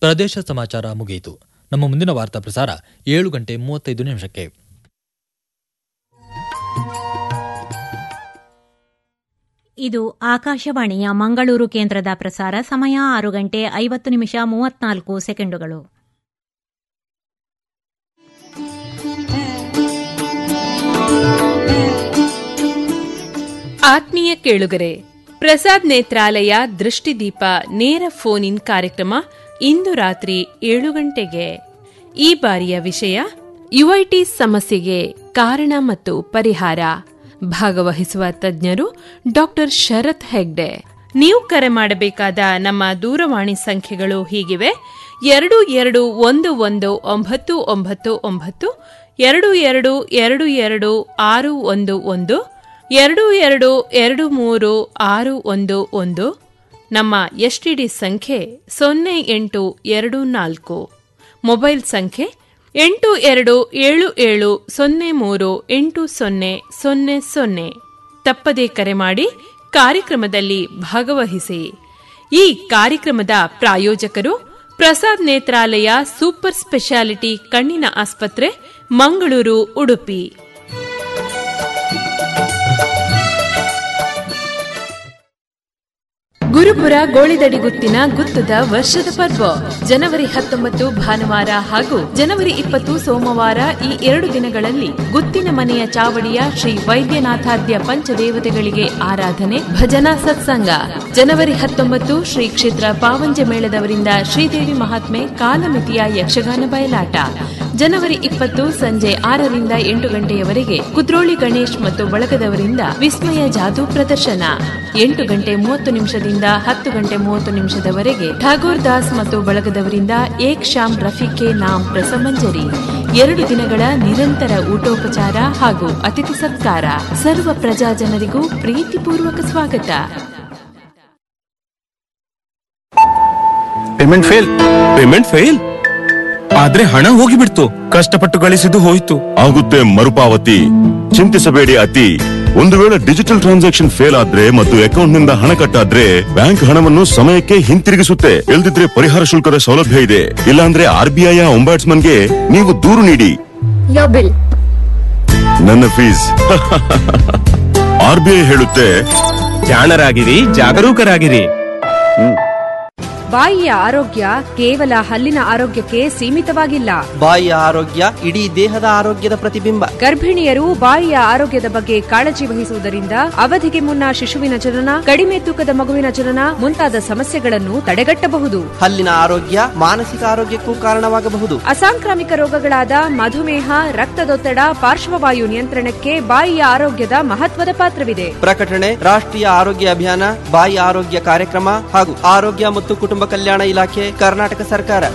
ಪ್ರದೇಶ ಸಮಾಚಾರ ಮುಗಿಯಿತು ನಮ್ಮ ಮುಂದಿನ ವಾರ್ತಾ ಪ್ರಸಾರ ಏಳು ಗಂಟೆ ಮೂವತ್ತೈದು ನಿಮಿಷಕ್ಕೆ ಇದು ಆಕಾಶವಾಣಿಯ ಮಂಗಳೂರು ಕೇಂದ್ರದ ಪ್ರಸಾರ ಸಮಯ ಆರು ಗಂಟೆ ಐವತ್ತು ನಿಮಿಷ ಮೂವತ್ನಾಲ್ಕು ಸೆಕೆಂಡುಗಳು ಆತ್ಮೀಯ ಕೇಳುಗರೆ ಪ್ರಸಾದ್ ನೇತ್ರಾಲಯ ದೃಷ್ಟಿದೀಪ ನೇರ ಫೋನ್ ಇನ್ ಕಾರ್ಯಕ್ರಮ ಇಂದು ರಾತ್ರಿ ಏಳು ಗಂಟೆಗೆ ಈ ಬಾರಿಯ ವಿಷಯ ಯುಐಟಿ ಸಮಸ್ಯೆಗೆ ಕಾರಣ ಮತ್ತು ಪರಿಹಾರ ಭಾಗವಹಿಸುವ ತಜ್ಞರು ಡಾಕ್ಟರ್ ಶರತ್ ಹೆಗ್ಡೆ ನೀವು ಕರೆ ಮಾಡಬೇಕಾದ ನಮ್ಮ ದೂರವಾಣಿ ಸಂಖ್ಯೆಗಳು ಹೀಗಿವೆ ಎರಡು ಎರಡು ಒಂದು ಒಂದು ಒಂಬತ್ತು ಒಂಬತ್ತು ಒಂಬತ್ತು ಎರಡು ಎರಡು ಎರಡು ಎರಡು ಆರು ಒಂದು ಒಂದು ಎರಡು ಎರಡು ಎರಡು ಮೂರು ಆರು ಒಂದು ಒಂದು ನಮ್ಮ ಎಸ್ಟಿಡಿ ಸಂಖ್ಯೆ ಸೊನ್ನೆ ಎಂಟು ಎರಡು ನಾಲ್ಕು ಮೊಬೈಲ್ ಸಂಖ್ಯೆ ಎಂಟು ಎರಡು ಏಳು ಏಳು ಸೊನ್ನೆ ಮೂರು ಎಂಟು ಸೊನ್ನೆ ಸೊನ್ನೆ ಸೊನ್ನೆ ತಪ್ಪದೇ ಕರೆ ಮಾಡಿ ಕಾರ್ಯಕ್ರಮದಲ್ಲಿ ಭಾಗವಹಿಸಿ ಈ ಕಾರ್ಯಕ್ರಮದ ಪ್ರಾಯೋಜಕರು ಪ್ರಸಾದ್ ನೇತ್ರಾಲಯ ಸೂಪರ್ ಸ್ಪೆಷಾಲಿಟಿ ಕಣ್ಣಿನ ಆಸ್ಪತ್ರೆ ಮಂಗಳೂರು ಉಡುಪಿ ಗುರುಪುರ ಗೋಳಿದಡಿ ಗುತ್ತಿನ ಗುತ್ತದ ವರ್ಷದ ಪರ್ವ ಜನವರಿ ಹತ್ತೊಂಬತ್ತು ಭಾನುವಾರ ಹಾಗೂ ಜನವರಿ ಇಪ್ಪತ್ತು ಸೋಮವಾರ ಈ ಎರಡು ದಿನಗಳಲ್ಲಿ ಗುತ್ತಿನ ಮನೆಯ ಚಾವಡಿಯ ಶ್ರೀ ವೈದ್ಯನಾಥಾದ್ಯ ಪಂಚದೇವತೆಗಳಿಗೆ ಆರಾಧನೆ ಭಜನಾ ಸತ್ಸಂಗ ಜನವರಿ ಹತ್ತೊಂಬತ್ತು ಶ್ರೀ ಕ್ಷೇತ್ರ ಪಾವಂಜ ಮೇಳದವರಿಂದ ಶ್ರೀದೇವಿ ಮಹಾತ್ಮೆ ಕಾಲಮಿತಿಯ ಯಕ್ಷಗಾನ ಬಯಲಾಟ ಜನವರಿ ಇಪ್ಪತ್ತು ಸಂಜೆ ಆರರಿಂದ ಎಂಟು ಗಂಟೆಯವರೆಗೆ ಕುದ್ರೋಳಿ ಗಣೇಶ್ ಮತ್ತು ಬಳಗದವರಿಂದ ವಿಸ್ಮಯ ಜಾದೂ ಪ್ರದರ್ಶನ ಎಂಟು ಗಂಟೆ ಮೂವತ್ತು ನಿಮಿಷದಿಂದ ಹತ್ತು ಗಂಟೆ ಮೂವತ್ತು ನಿಮಿಷದವರೆಗೆ ಠಾಗೋರ್ ದಾಸ್ ಮತ್ತು ಬಳಗದವರಿಂದ ಏಕ್ ಶಾಮ್ ರಫಿಕೆ ನಾಮ್ ಪ್ರಸಮಂಜರಿ ಎರಡು ದಿನಗಳ ನಿರಂತರ ಊಟೋಪಚಾರ ಹಾಗೂ ಅತಿಥಿ ಸತ್ಕಾರ ಸರ್ವ ಪ್ರಜಾ ಜನರಿಗೂ ಪ್ರೀತಿಪೂರ್ವಕ ಸ್ವಾಗತ ಪೇಮೆಂಟ್ ಫೇಲ್ ಪೇಮೆಂಟ್ ಫೇಲ್ ಆದ್ರೆ ಹಣ ಹೋಗಿಬಿಡ್ತು ಕಷ್ಟಪಟ್ಟು ಗಳಿಸಿದ್ದು ಹೋಯ್ತು ಆಗುತ್ತೆ ಮರುಪಾವತಿ ಚಿಂತಿಸಬೇಡಿ ಅತಿ ಒಂದು ವೇಳೆ ಡಿಜಿಟಲ್ ಟ್ರಾನ್ಸಾಕ್ಷನ್ ಫೇಲ್ ಆದ್ರೆ ಮತ್ತು ಅಕೌಂಟ್ ನಿಂದ ಹಣ ಕಟ್ಟಾದ್ರೆ ಬ್ಯಾಂಕ್ ಹಣವನ್ನು ಸಮಯಕ್ಕೆ ಹಿಂತಿರುಗಿಸುತ್ತೆ ಇಲ್ದಿದ್ರೆ ಪರಿಹಾರ ಶುಲ್ಕದ ಸೌಲಭ್ಯ ಇದೆ ಇಲ್ಲಾಂದ್ರೆ ಆರ್ ಬಿ ಐ ಗೆ ನೀವು ದೂರು ನೀಡಿ Your bill. ನನ್ನ ಫೀಸ್ ಆರ್ ಬಿ ಐ ಹೇಳುತ್ತೆ ಜಾಣರಾಗಿರಿ ಜಾಗರೂಕರಾಗಿರಿ ಬಾಯಿಯ ಆರೋಗ್ಯ ಕೇವಲ ಹಲ್ಲಿನ ಆರೋಗ್ಯಕ್ಕೆ ಸೀಮಿತವಾಗಿಲ್ಲ ಬಾಯಿಯ ಆರೋಗ್ಯ ಇಡೀ ದೇಹದ ಆರೋಗ್ಯದ ಪ್ರತಿಬಿಂಬ ಗರ್ಭಿಣಿಯರು ಬಾಯಿಯ ಆರೋಗ್ಯದ ಬಗ್ಗೆ ಕಾಳಜಿ ವಹಿಸುವುದರಿಂದ ಅವಧಿಗೆ ಮುನ್ನ ಶಿಶುವಿನ ಜನನ ಕಡಿಮೆ ತೂಕದ ಮಗುವಿನ ಜನನ ಮುಂತಾದ ಸಮಸ್ಯೆಗಳನ್ನು ತಡೆಗಟ್ಟಬಹುದು ಹಲ್ಲಿನ ಆರೋಗ್ಯ ಮಾನಸಿಕ ಆರೋಗ್ಯಕ್ಕೂ ಕಾರಣವಾಗಬಹುದು ಅಸಾಂಕ್ರಾಮಿಕ ರೋಗಗಳಾದ ಮಧುಮೇಹ ರಕ್ತದೊತ್ತಡ ಪಾರ್ಶ್ವವಾಯು ನಿಯಂತ್ರಣಕ್ಕೆ ಬಾಯಿಯ ಆರೋಗ್ಯದ ಮಹತ್ವದ ಪಾತ್ರವಿದೆ ಪ್ರಕಟಣೆ ರಾಷ್ಟ್ರೀಯ ಆರೋಗ್ಯ ಅಭಿಯಾನ ಬಾಯಿ ಆರೋಗ್ಯ ಕಾರ್ಯಕ್ರಮ ಹಾಗೂ ಆರೋಗ್ಯ ಮತ್ತು ಕುಟುಂಬ ಕಲ್ಯಾಣ ಇಲಾಖೆ ಕರ್ನಾಟಕ ಸರ್ಕಾರ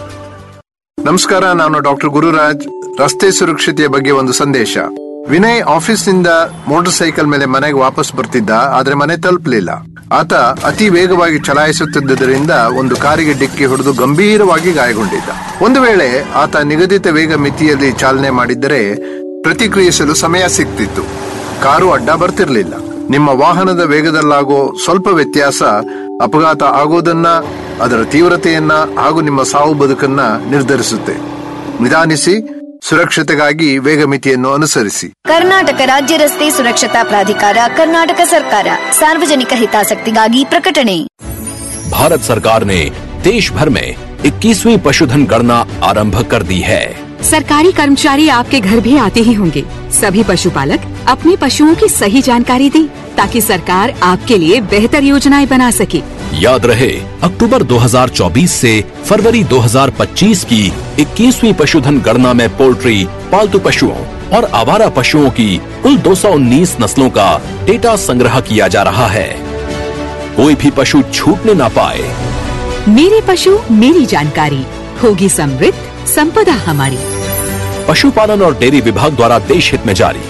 ನಮಸ್ಕಾರ ನಾನು ಡಾಕ್ಟರ್ ಗುರುರಾಜ್ ರಸ್ತೆ ಸುರಕ್ಷತೆಯ ಬಗ್ಗೆ ಒಂದು ಸಂದೇಶ ವಿನಯ್ ಆಫೀಸ್ನಿಂದ ಮೋಟಾರ್ ಸೈಕಲ್ ಮೇಲೆ ಮನೆಗೆ ವಾಪಸ್ ಬರ್ತಿದ್ದ ಆದ್ರೆ ಮನೆ ತಲುಪಲಿಲ್ಲ ಆತ ಅತಿ ವೇಗವಾಗಿ ಚಲಾಯಿಸುತ್ತಿದ್ದುದರಿಂದ ಒಂದು ಕಾರಿಗೆ ಡಿಕ್ಕಿ ಹೊಡೆದು ಗಂಭೀರವಾಗಿ ಗಾಯಗೊಂಡಿದ್ದ ಒಂದು ವೇಳೆ ಆತ ನಿಗದಿತ ವೇಗ ಮಿತಿಯಲ್ಲಿ ಚಾಲನೆ ಮಾಡಿದ್ದರೆ ಪ್ರತಿಕ್ರಿಯಿಸಲು ಸಮಯ ಸಿಗ್ತಿತ್ತು ಕಾರು ಅಡ್ಡ ಬರ್ತಿರ್ಲಿಲ್ಲ ನಿಮ್ಮ ವಾಹನದ ವೇಗದಲ್ಲಾಗೋ ಸ್ವಲ್ಪ ವ್ಯತ್ಯಾಸ ಅಪಘಾತ ಆಗೋದನ್ನ ಅದರ ತೀವ್ರತೆಯನ್ನ ಹಾಗೂ ನಿಮ್ಮ ಸಾವು ಬದುಕನ್ನ ನಿರ್ಧರಿಸುತ್ತೆ ನಿಧಾನಿಸಿ ಸುರಕ್ಷತೆಗಾಗಿ ವೇಗ ಮಿತಿಯನ್ನು ಅನುಸರಿಸಿ ಕರ್ನಾಟಕ ರಾಜ್ಯ ರಸ್ತೆ ಸುರಕ್ಷತಾ ಪ್ರಾಧಿಕಾರ ಕರ್ನಾಟಕ ಸರ್ಕಾರ ಸಾರ್ವಜನಿಕ ಹಿತಾಸಕ್ತಿಗಾಗಿ ಪ್ರಕಟಣೆ भारत सरकार ने देश भर में 21वीं पशुधन गणना आरंभ कर दी है सरकारी कर्मचारी आपके घर भी आते ही होंगे सभी पशुपालक अपने पशुओं की सही जानकारी दें ताकि सरकार आपके लिए बेहतर योजनाएं बना सके याद रहे अक्टूबर 2024 से फरवरी 2025 की 21वीं पशुधन गणना में पोल्ट्री पालतू पशुओं और आवारा पशुओं की कुल 219 नस्लों का डेटा संग्रह किया जा रहा है कोई भी पशु छूटने ना पाए मेरे पशु मेरी जानकारी होगी समृद्ध संपदा हमारी पशुपालन और डेयरी विभाग द्वारा देश हित में जारी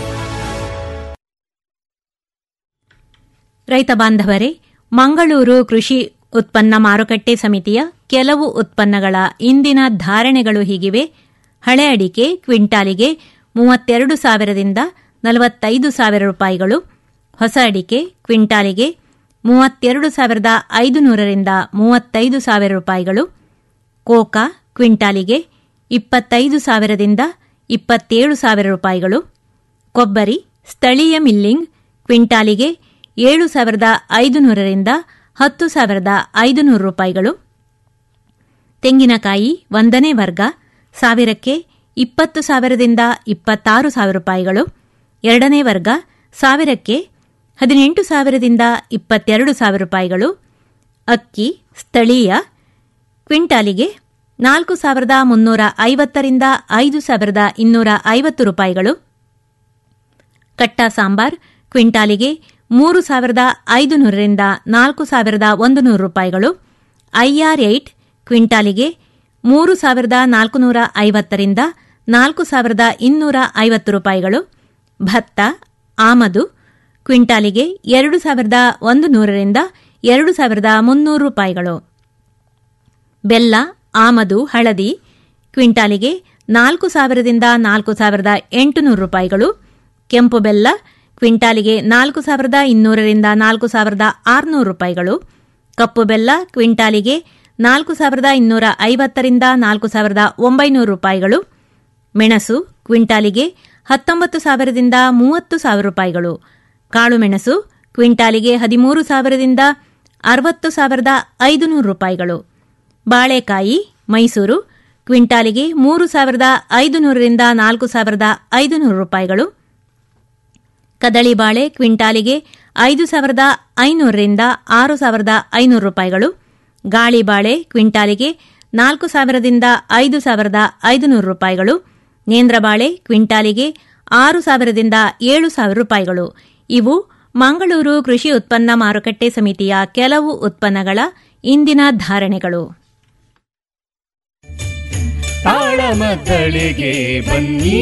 ರೈತ ಬಾಂಧವರೇ ಮಂಗಳೂರು ಕೃಷಿ ಉತ್ಪನ್ನ ಮಾರುಕಟ್ಟೆ ಸಮಿತಿಯ ಕೆಲವು ಉತ್ಪನ್ನಗಳ ಇಂದಿನ ಧಾರಣೆಗಳು ಹೀಗಿವೆ ಹಳೆ ಅಡಿಕೆ ಕ್ವಿಂಟಾಲಿಗೆ ಮೂವತ್ತೆರಡು ಸಾವಿರದಿಂದ ನಲವತ್ತೈದು ಸಾವಿರ ರೂಪಾಯಿಗಳು ಹೊಸ ಅಡಿಕೆ ಕ್ವಿಂಟಾಲಿಗೆ ಮೂವತ್ತೆರಡು ಸಾವಿರದ ಐದು ನೂರರಿಂದ ಮೂವತ್ತೈದು ಸಾವಿರ ರೂಪಾಯಿಗಳು ಕೋಕಾ ಕ್ವಿಂಟಾಲಿಗೆ ಇಪ್ಪತ್ತೈದು ಸಾವಿರದಿಂದ ಇಪ್ಪತ್ತೇಳು ಸಾವಿರ ರೂಪಾಯಿಗಳು ಕೊಬ್ಬರಿ ಸ್ಥಳೀಯ ಮಿಲ್ಲಿಂಗ್ ಕ್ವಿಂಟಾಲಿಗೆ ಏಳು ಸಾವಿರದ ಐದುನೂರರಿಂದ ಹತ್ತು ಸಾವಿರದ ಐದುನೂರು ರೂಪಾಯಿಗಳು ತೆಂಗಿನಕಾಯಿ ಒಂದನೇ ವರ್ಗ ಸಾವಿರಕ್ಕೆ ಇಪ್ಪತ್ತು ಸಾವಿರದಿಂದ ಇಪ್ಪತ್ತಾರು ಸಾವಿರ ರೂಪಾಯಿಗಳು ಎರಡನೇ ವರ್ಗ ಸಾವಿರಕ್ಕೆ ಹದಿನೆಂಟು ಸಾವಿರದಿಂದ ಇಪ್ಪತ್ತೆರಡು ಸಾವಿರ ರೂಪಾಯಿಗಳು ಅಕ್ಕಿ ಸ್ಥಳೀಯ ಕ್ವಿಂಟಾಲಿಗೆ ನಾಲ್ಕು ಸಾವಿರದ ಮುನ್ನೂರ ಐವತ್ತರಿಂದ ಐದು ಸಾವಿರದ ಇನ್ನೂರ ಐವತ್ತು ರೂಪಾಯಿಗಳು ಕಟ್ಟ ಸಾಂಬಾರ್ ಕ್ವಿಂಟಾಲಿಗೆ ಮೂರು ಸಾವಿರದ ಐದು ನೂರರಿಂದ ನಾಲ್ಕು ಸಾವಿರದ ಒಂದು ನೂರು ರೂಪಾಯಿಗಳು ಐಆರ್ ಏಟ್ ಕ್ವಿಂಟಾಲಿಗೆ ಮೂರು ಸಾವಿರದ ನಾಲ್ಕುನೂರ ಐವತ್ತರಿಂದ ನಾಲ್ಕು ಸಾವಿರದ ಇನ್ನೂರ ಐವತ್ತು ರೂಪಾಯಿಗಳು ಭತ್ತ ಆಮದು ಕ್ವಿಂಟಾಲಿಗೆ ಎರಡು ಸಾವಿರದ ಒಂದು ನೂರರಿಂದ ಎರಡು ಸಾವಿರದ ಮುನ್ನೂರು ರೂಪಾಯಿಗಳು ಬೆಲ್ಲ ಆಮದು ಹಳದಿ ಕ್ವಿಂಟಾಲಿಗೆ ನಾಲ್ಕು ಸಾವಿರದಿಂದ ನಾಲ್ಕು ಸಾವಿರದ ಎಂಟುನೂರು ರೂಪಾಯಿಗಳು ಕೆಂಪು ಬೆಲ್ಲ ಕ್ವಿಂಟಾಲಿಗೆ ನಾಲ್ಕು ಸಾವಿರದ ಇನ್ನೂರರಿಂದ ನಾಲ್ಕು ಸಾವಿರದ ಆರುನೂರು ರೂಪಾಯಿಗಳು ಕಪ್ಪು ಬೆಲ್ಲ ಕ್ವಿಂಟಾಲಿಗೆ ನಾಲ್ಕು ಸಾವಿರದ ಇನ್ನೂರ ಐವತ್ತರಿಂದ ನಾಲ್ಕು ಸಾವಿರದ ಒಂಬೈನೂರು ರೂಪಾಯಿಗಳು ಮೆಣಸು ಕ್ವಿಂಟಾಲಿಗೆ ಹತ್ತೊಂಬತ್ತು ಸಾವಿರದಿಂದ ಮೂವತ್ತು ಸಾವಿರ ರೂಪಾಯಿಗಳು ಕಾಳುಮೆಣಸು ಕ್ವಿಂಟಾಲಿಗೆ ಹದಿಮೂರು ಸಾವಿರದಿಂದ ಅರವತ್ತು ಸಾವಿರದ ಐದುನೂರು ರೂಪಾಯಿಗಳು ಬಾಳೆಕಾಯಿ ಮೈಸೂರು ಕ್ವಿಂಟಾಲಿಗೆ ಮೂರು ಸಾವಿರದ ಐದುನೂರರಿಂದ ನಾಲ್ಕು ಸಾವಿರದ ಐದುನೂರು ರೂಪಾಯಿಗಳು ಕದಳಿ ಬಾಳೆ ಕ್ವಿಂಟಾಲಿಗೆ ಐದು ಸಾವಿರದ ಐನೂರರಿಂದ ಆರು ಸಾವಿರದ ಐನೂರು ರೂಪಾಯಿಗಳು ಗಾಳಿ ಬಾಳೆ ಕ್ವಿಂಟಾಲಿಗೆ ನಾಲ್ಕು ಸಾವಿರದಿಂದ ಐದು ಸಾವಿರದ ಐದುನೂರು ರೂಪಾಯಿಗಳು ನೇಂದ್ರಬಾಳೆ ಕ್ವಿಂಟಾಲಿಗೆ ಆರು ಸಾವಿರದಿಂದ ಏಳು ಸಾವಿರ ರೂಪಾಯಿಗಳು ಇವು ಮಂಗಳೂರು ಕೃಷಿ ಉತ್ಪನ್ನ ಮಾರುಕಟ್ಟೆ ಸಮಿತಿಯ ಕೆಲವು ಉತ್ಪನ್ನಗಳ ಇಂದಿನ ಧಾರಣೆಗಳು ತಾಳಮದ್ದಳೆಗೆ ಬನ್ನಿ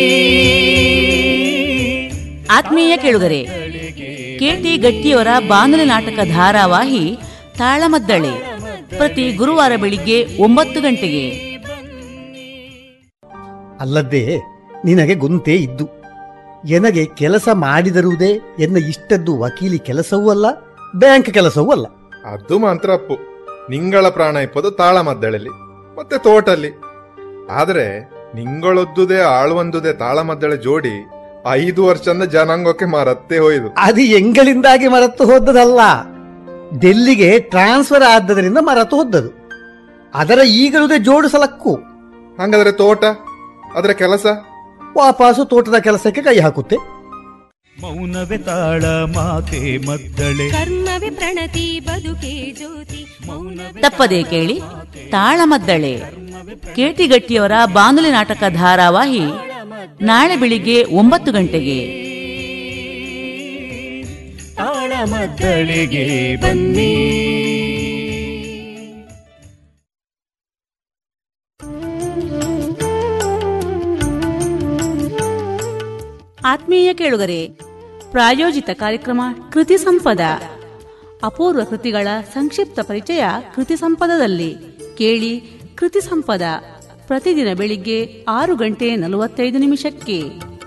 ಆತ್ಮೀಯ ಕೇಳುಗರೆ ಕೆಟಿ ಗಟ್ಟಿಯವರ ಬಾನುಲಿ ನಾಟಕ ಧಾರಾವಾಹಿ ತಾಳಮದ್ದಳೆ ಪ್ರತಿ ಗುರುವಾರ ಬೆಳಿಗ್ಗೆ ಒಂಬತ್ತು ಗಂಟೆಗೆ ಅಲ್ಲದೆ ನಿನಗೆ ಗೊಂತೇ ಇದ್ದು ಎನಗೆ ಕೆಲಸ ಮಾಡಿದರುವುದೇ ಎನ್ನ ಇಷ್ಟದ್ದು ವಕೀಲಿ ಕೆಲಸವೂ ಅಲ್ಲ ಬ್ಯಾಂಕ್ ಕೆಲಸವೂ ಅಲ್ಲ ಅದು ಮಾತ್ರ ಅಪ್ಪು ನಿಂಗಳ ಪ್ರಾಣ ಇಪ್ಪದು ತಾಳಮದ್ದಳಲ್ಲಿ ಮತ್ತೆ ತೋಟಲ್ಲಿ ಆದ್ರೆ ನಿಂಗಳೊದ್ದುದೇ ಆಳ್ವಂದುದೇ ತಾಳಮದ್ದಳೆ ಜೋಡಿ ಐದು ವರ್ಷದ ಜನಾಂಗಕ್ಕೆ ಮರತ್ತೇ ಹೋಯ್ದು ಅದು ಎಂಗಳಿಂದಾಗಿ ಮರೆತು ಹೋದದಲ್ಲ ಡೆಲ್ಲಿಗೆ ಟ್ರಾನ್ಸ್ಫರ್ ಆದದರಿಂದ ಮರೆತು ಹೋದದು ಅದರ ಈಗಲುದೇ ಜೋಡು ಸಲಕ್ಕು ಹಂಗಾದ್ರೆ ತೋಟ ಅದರ ಕೆಲಸ ವಾಪಸ್ಸು ತೋಟದ ಕೆಲಸಕ್ಕೆ ಕೈ ಹಾಕುತ್ತೆ ಮೌನವೇ ತಾಳ ಮಾತೆ ಮದ್ದಳೆ ಕರ್ಮವೇ ಪ್ರಣತಿ ಬದುಕೆ ಜ್ಯೋತಿ ಮೌನವೇ ತಪ್ಪದೇ ಕೇಳಿ ತಾಳಮದ್ದಳೆ ಕೆಟಿ ಗಟ್ಟಿಯವರ ಬಾನುಲಿ ನಾಟಕ ಧಾರಾವಾಹಿ ನಾಳೆ ಬೆಳಿಗ್ಗೆ ಒಂಬತ್ತು ಗಂಟೆಗೆ ತಾಳಮದ್ದಳೆಗೆ ಬನ್ನಿ ಆತ್ಮೀಯ ಕೇಳುಗರೆ ಪ್ರಾಯೋಜಿತ ಕಾರ್ಯಕ್ರಮ ಕೃತಿ ಸಂಪದ ಅಪೂರ್ವ ಕೃತಿಗಳ ಸಂಕ್ಷಿಪ್ತ ಪರಿಚಯ ಕೃತಿ ಸಂಪದದಲ್ಲಿ ಕೇಳಿ ಕೃತಿ ಸಂಪದ ಪ್ರತಿದಿನ ಬೆಳಿಗ್ಗೆ ಆರು ಗಂಟೆ ನಲವತ್ತೈದು ನಿಮಿಷಕ್ಕೆ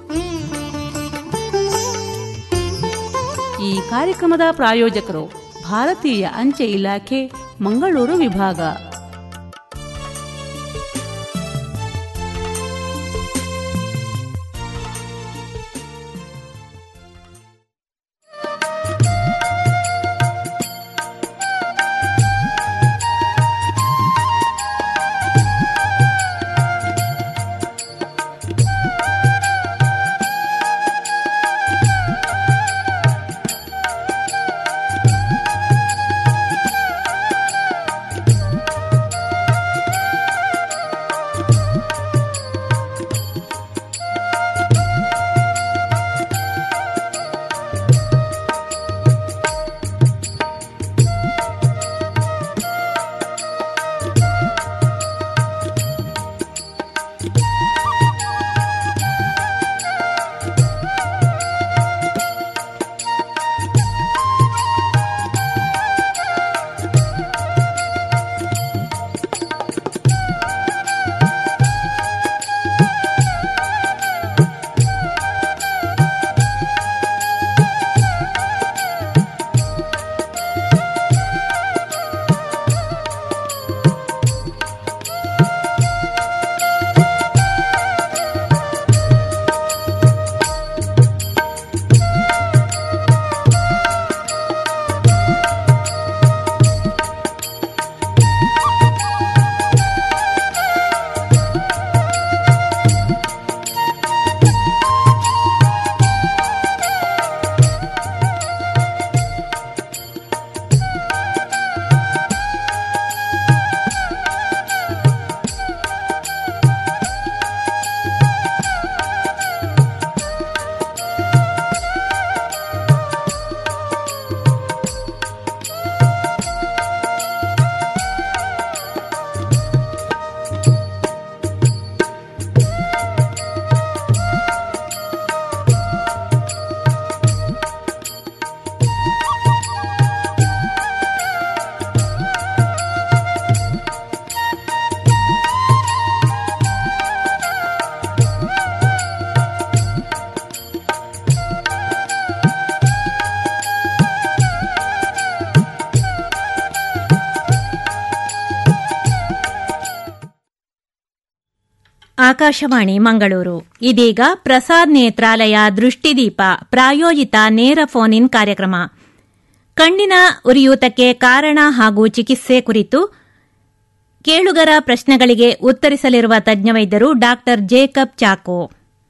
ಈ ಕಾರ್ಯಕ್ರಮದ ಪ್ರಾಯೋಜಕರು ಭಾರತೀಯ ಅಂಚೆ ಇಲಾಖೆ ಮಂಗಳೂರು ವಿಭಾಗ ಆಕಾಶವಾಣಿ ಮಂಗಳೂರು ಇದೀಗ ಪ್ರಸಾದ್ ನೇತ್ರಾಲಯ ದೃಷ್ಟಿದೀಪ ಪ್ರಾಯೋಜಿತ ನೇರ ಫೋನ್ ಇನ್ ಕಾರ್ಯಕ್ರಮ ಕಣ್ಣಿನ ಉರಿಯೂತಕ್ಕೆ ಕಾರಣ ಹಾಗೂ ಚಿಕಿತ್ಸೆ ಕುರಿತು ಕೇಳುಗರ ಪ್ರಶ್ನೆಗಳಿಗೆ ಉತ್ತರಿಸಲಿರುವ ತಜ್ಞ ವೈದ್ಯರು ಡಾ ಜೇಕಬ್ ಚಾಕೋ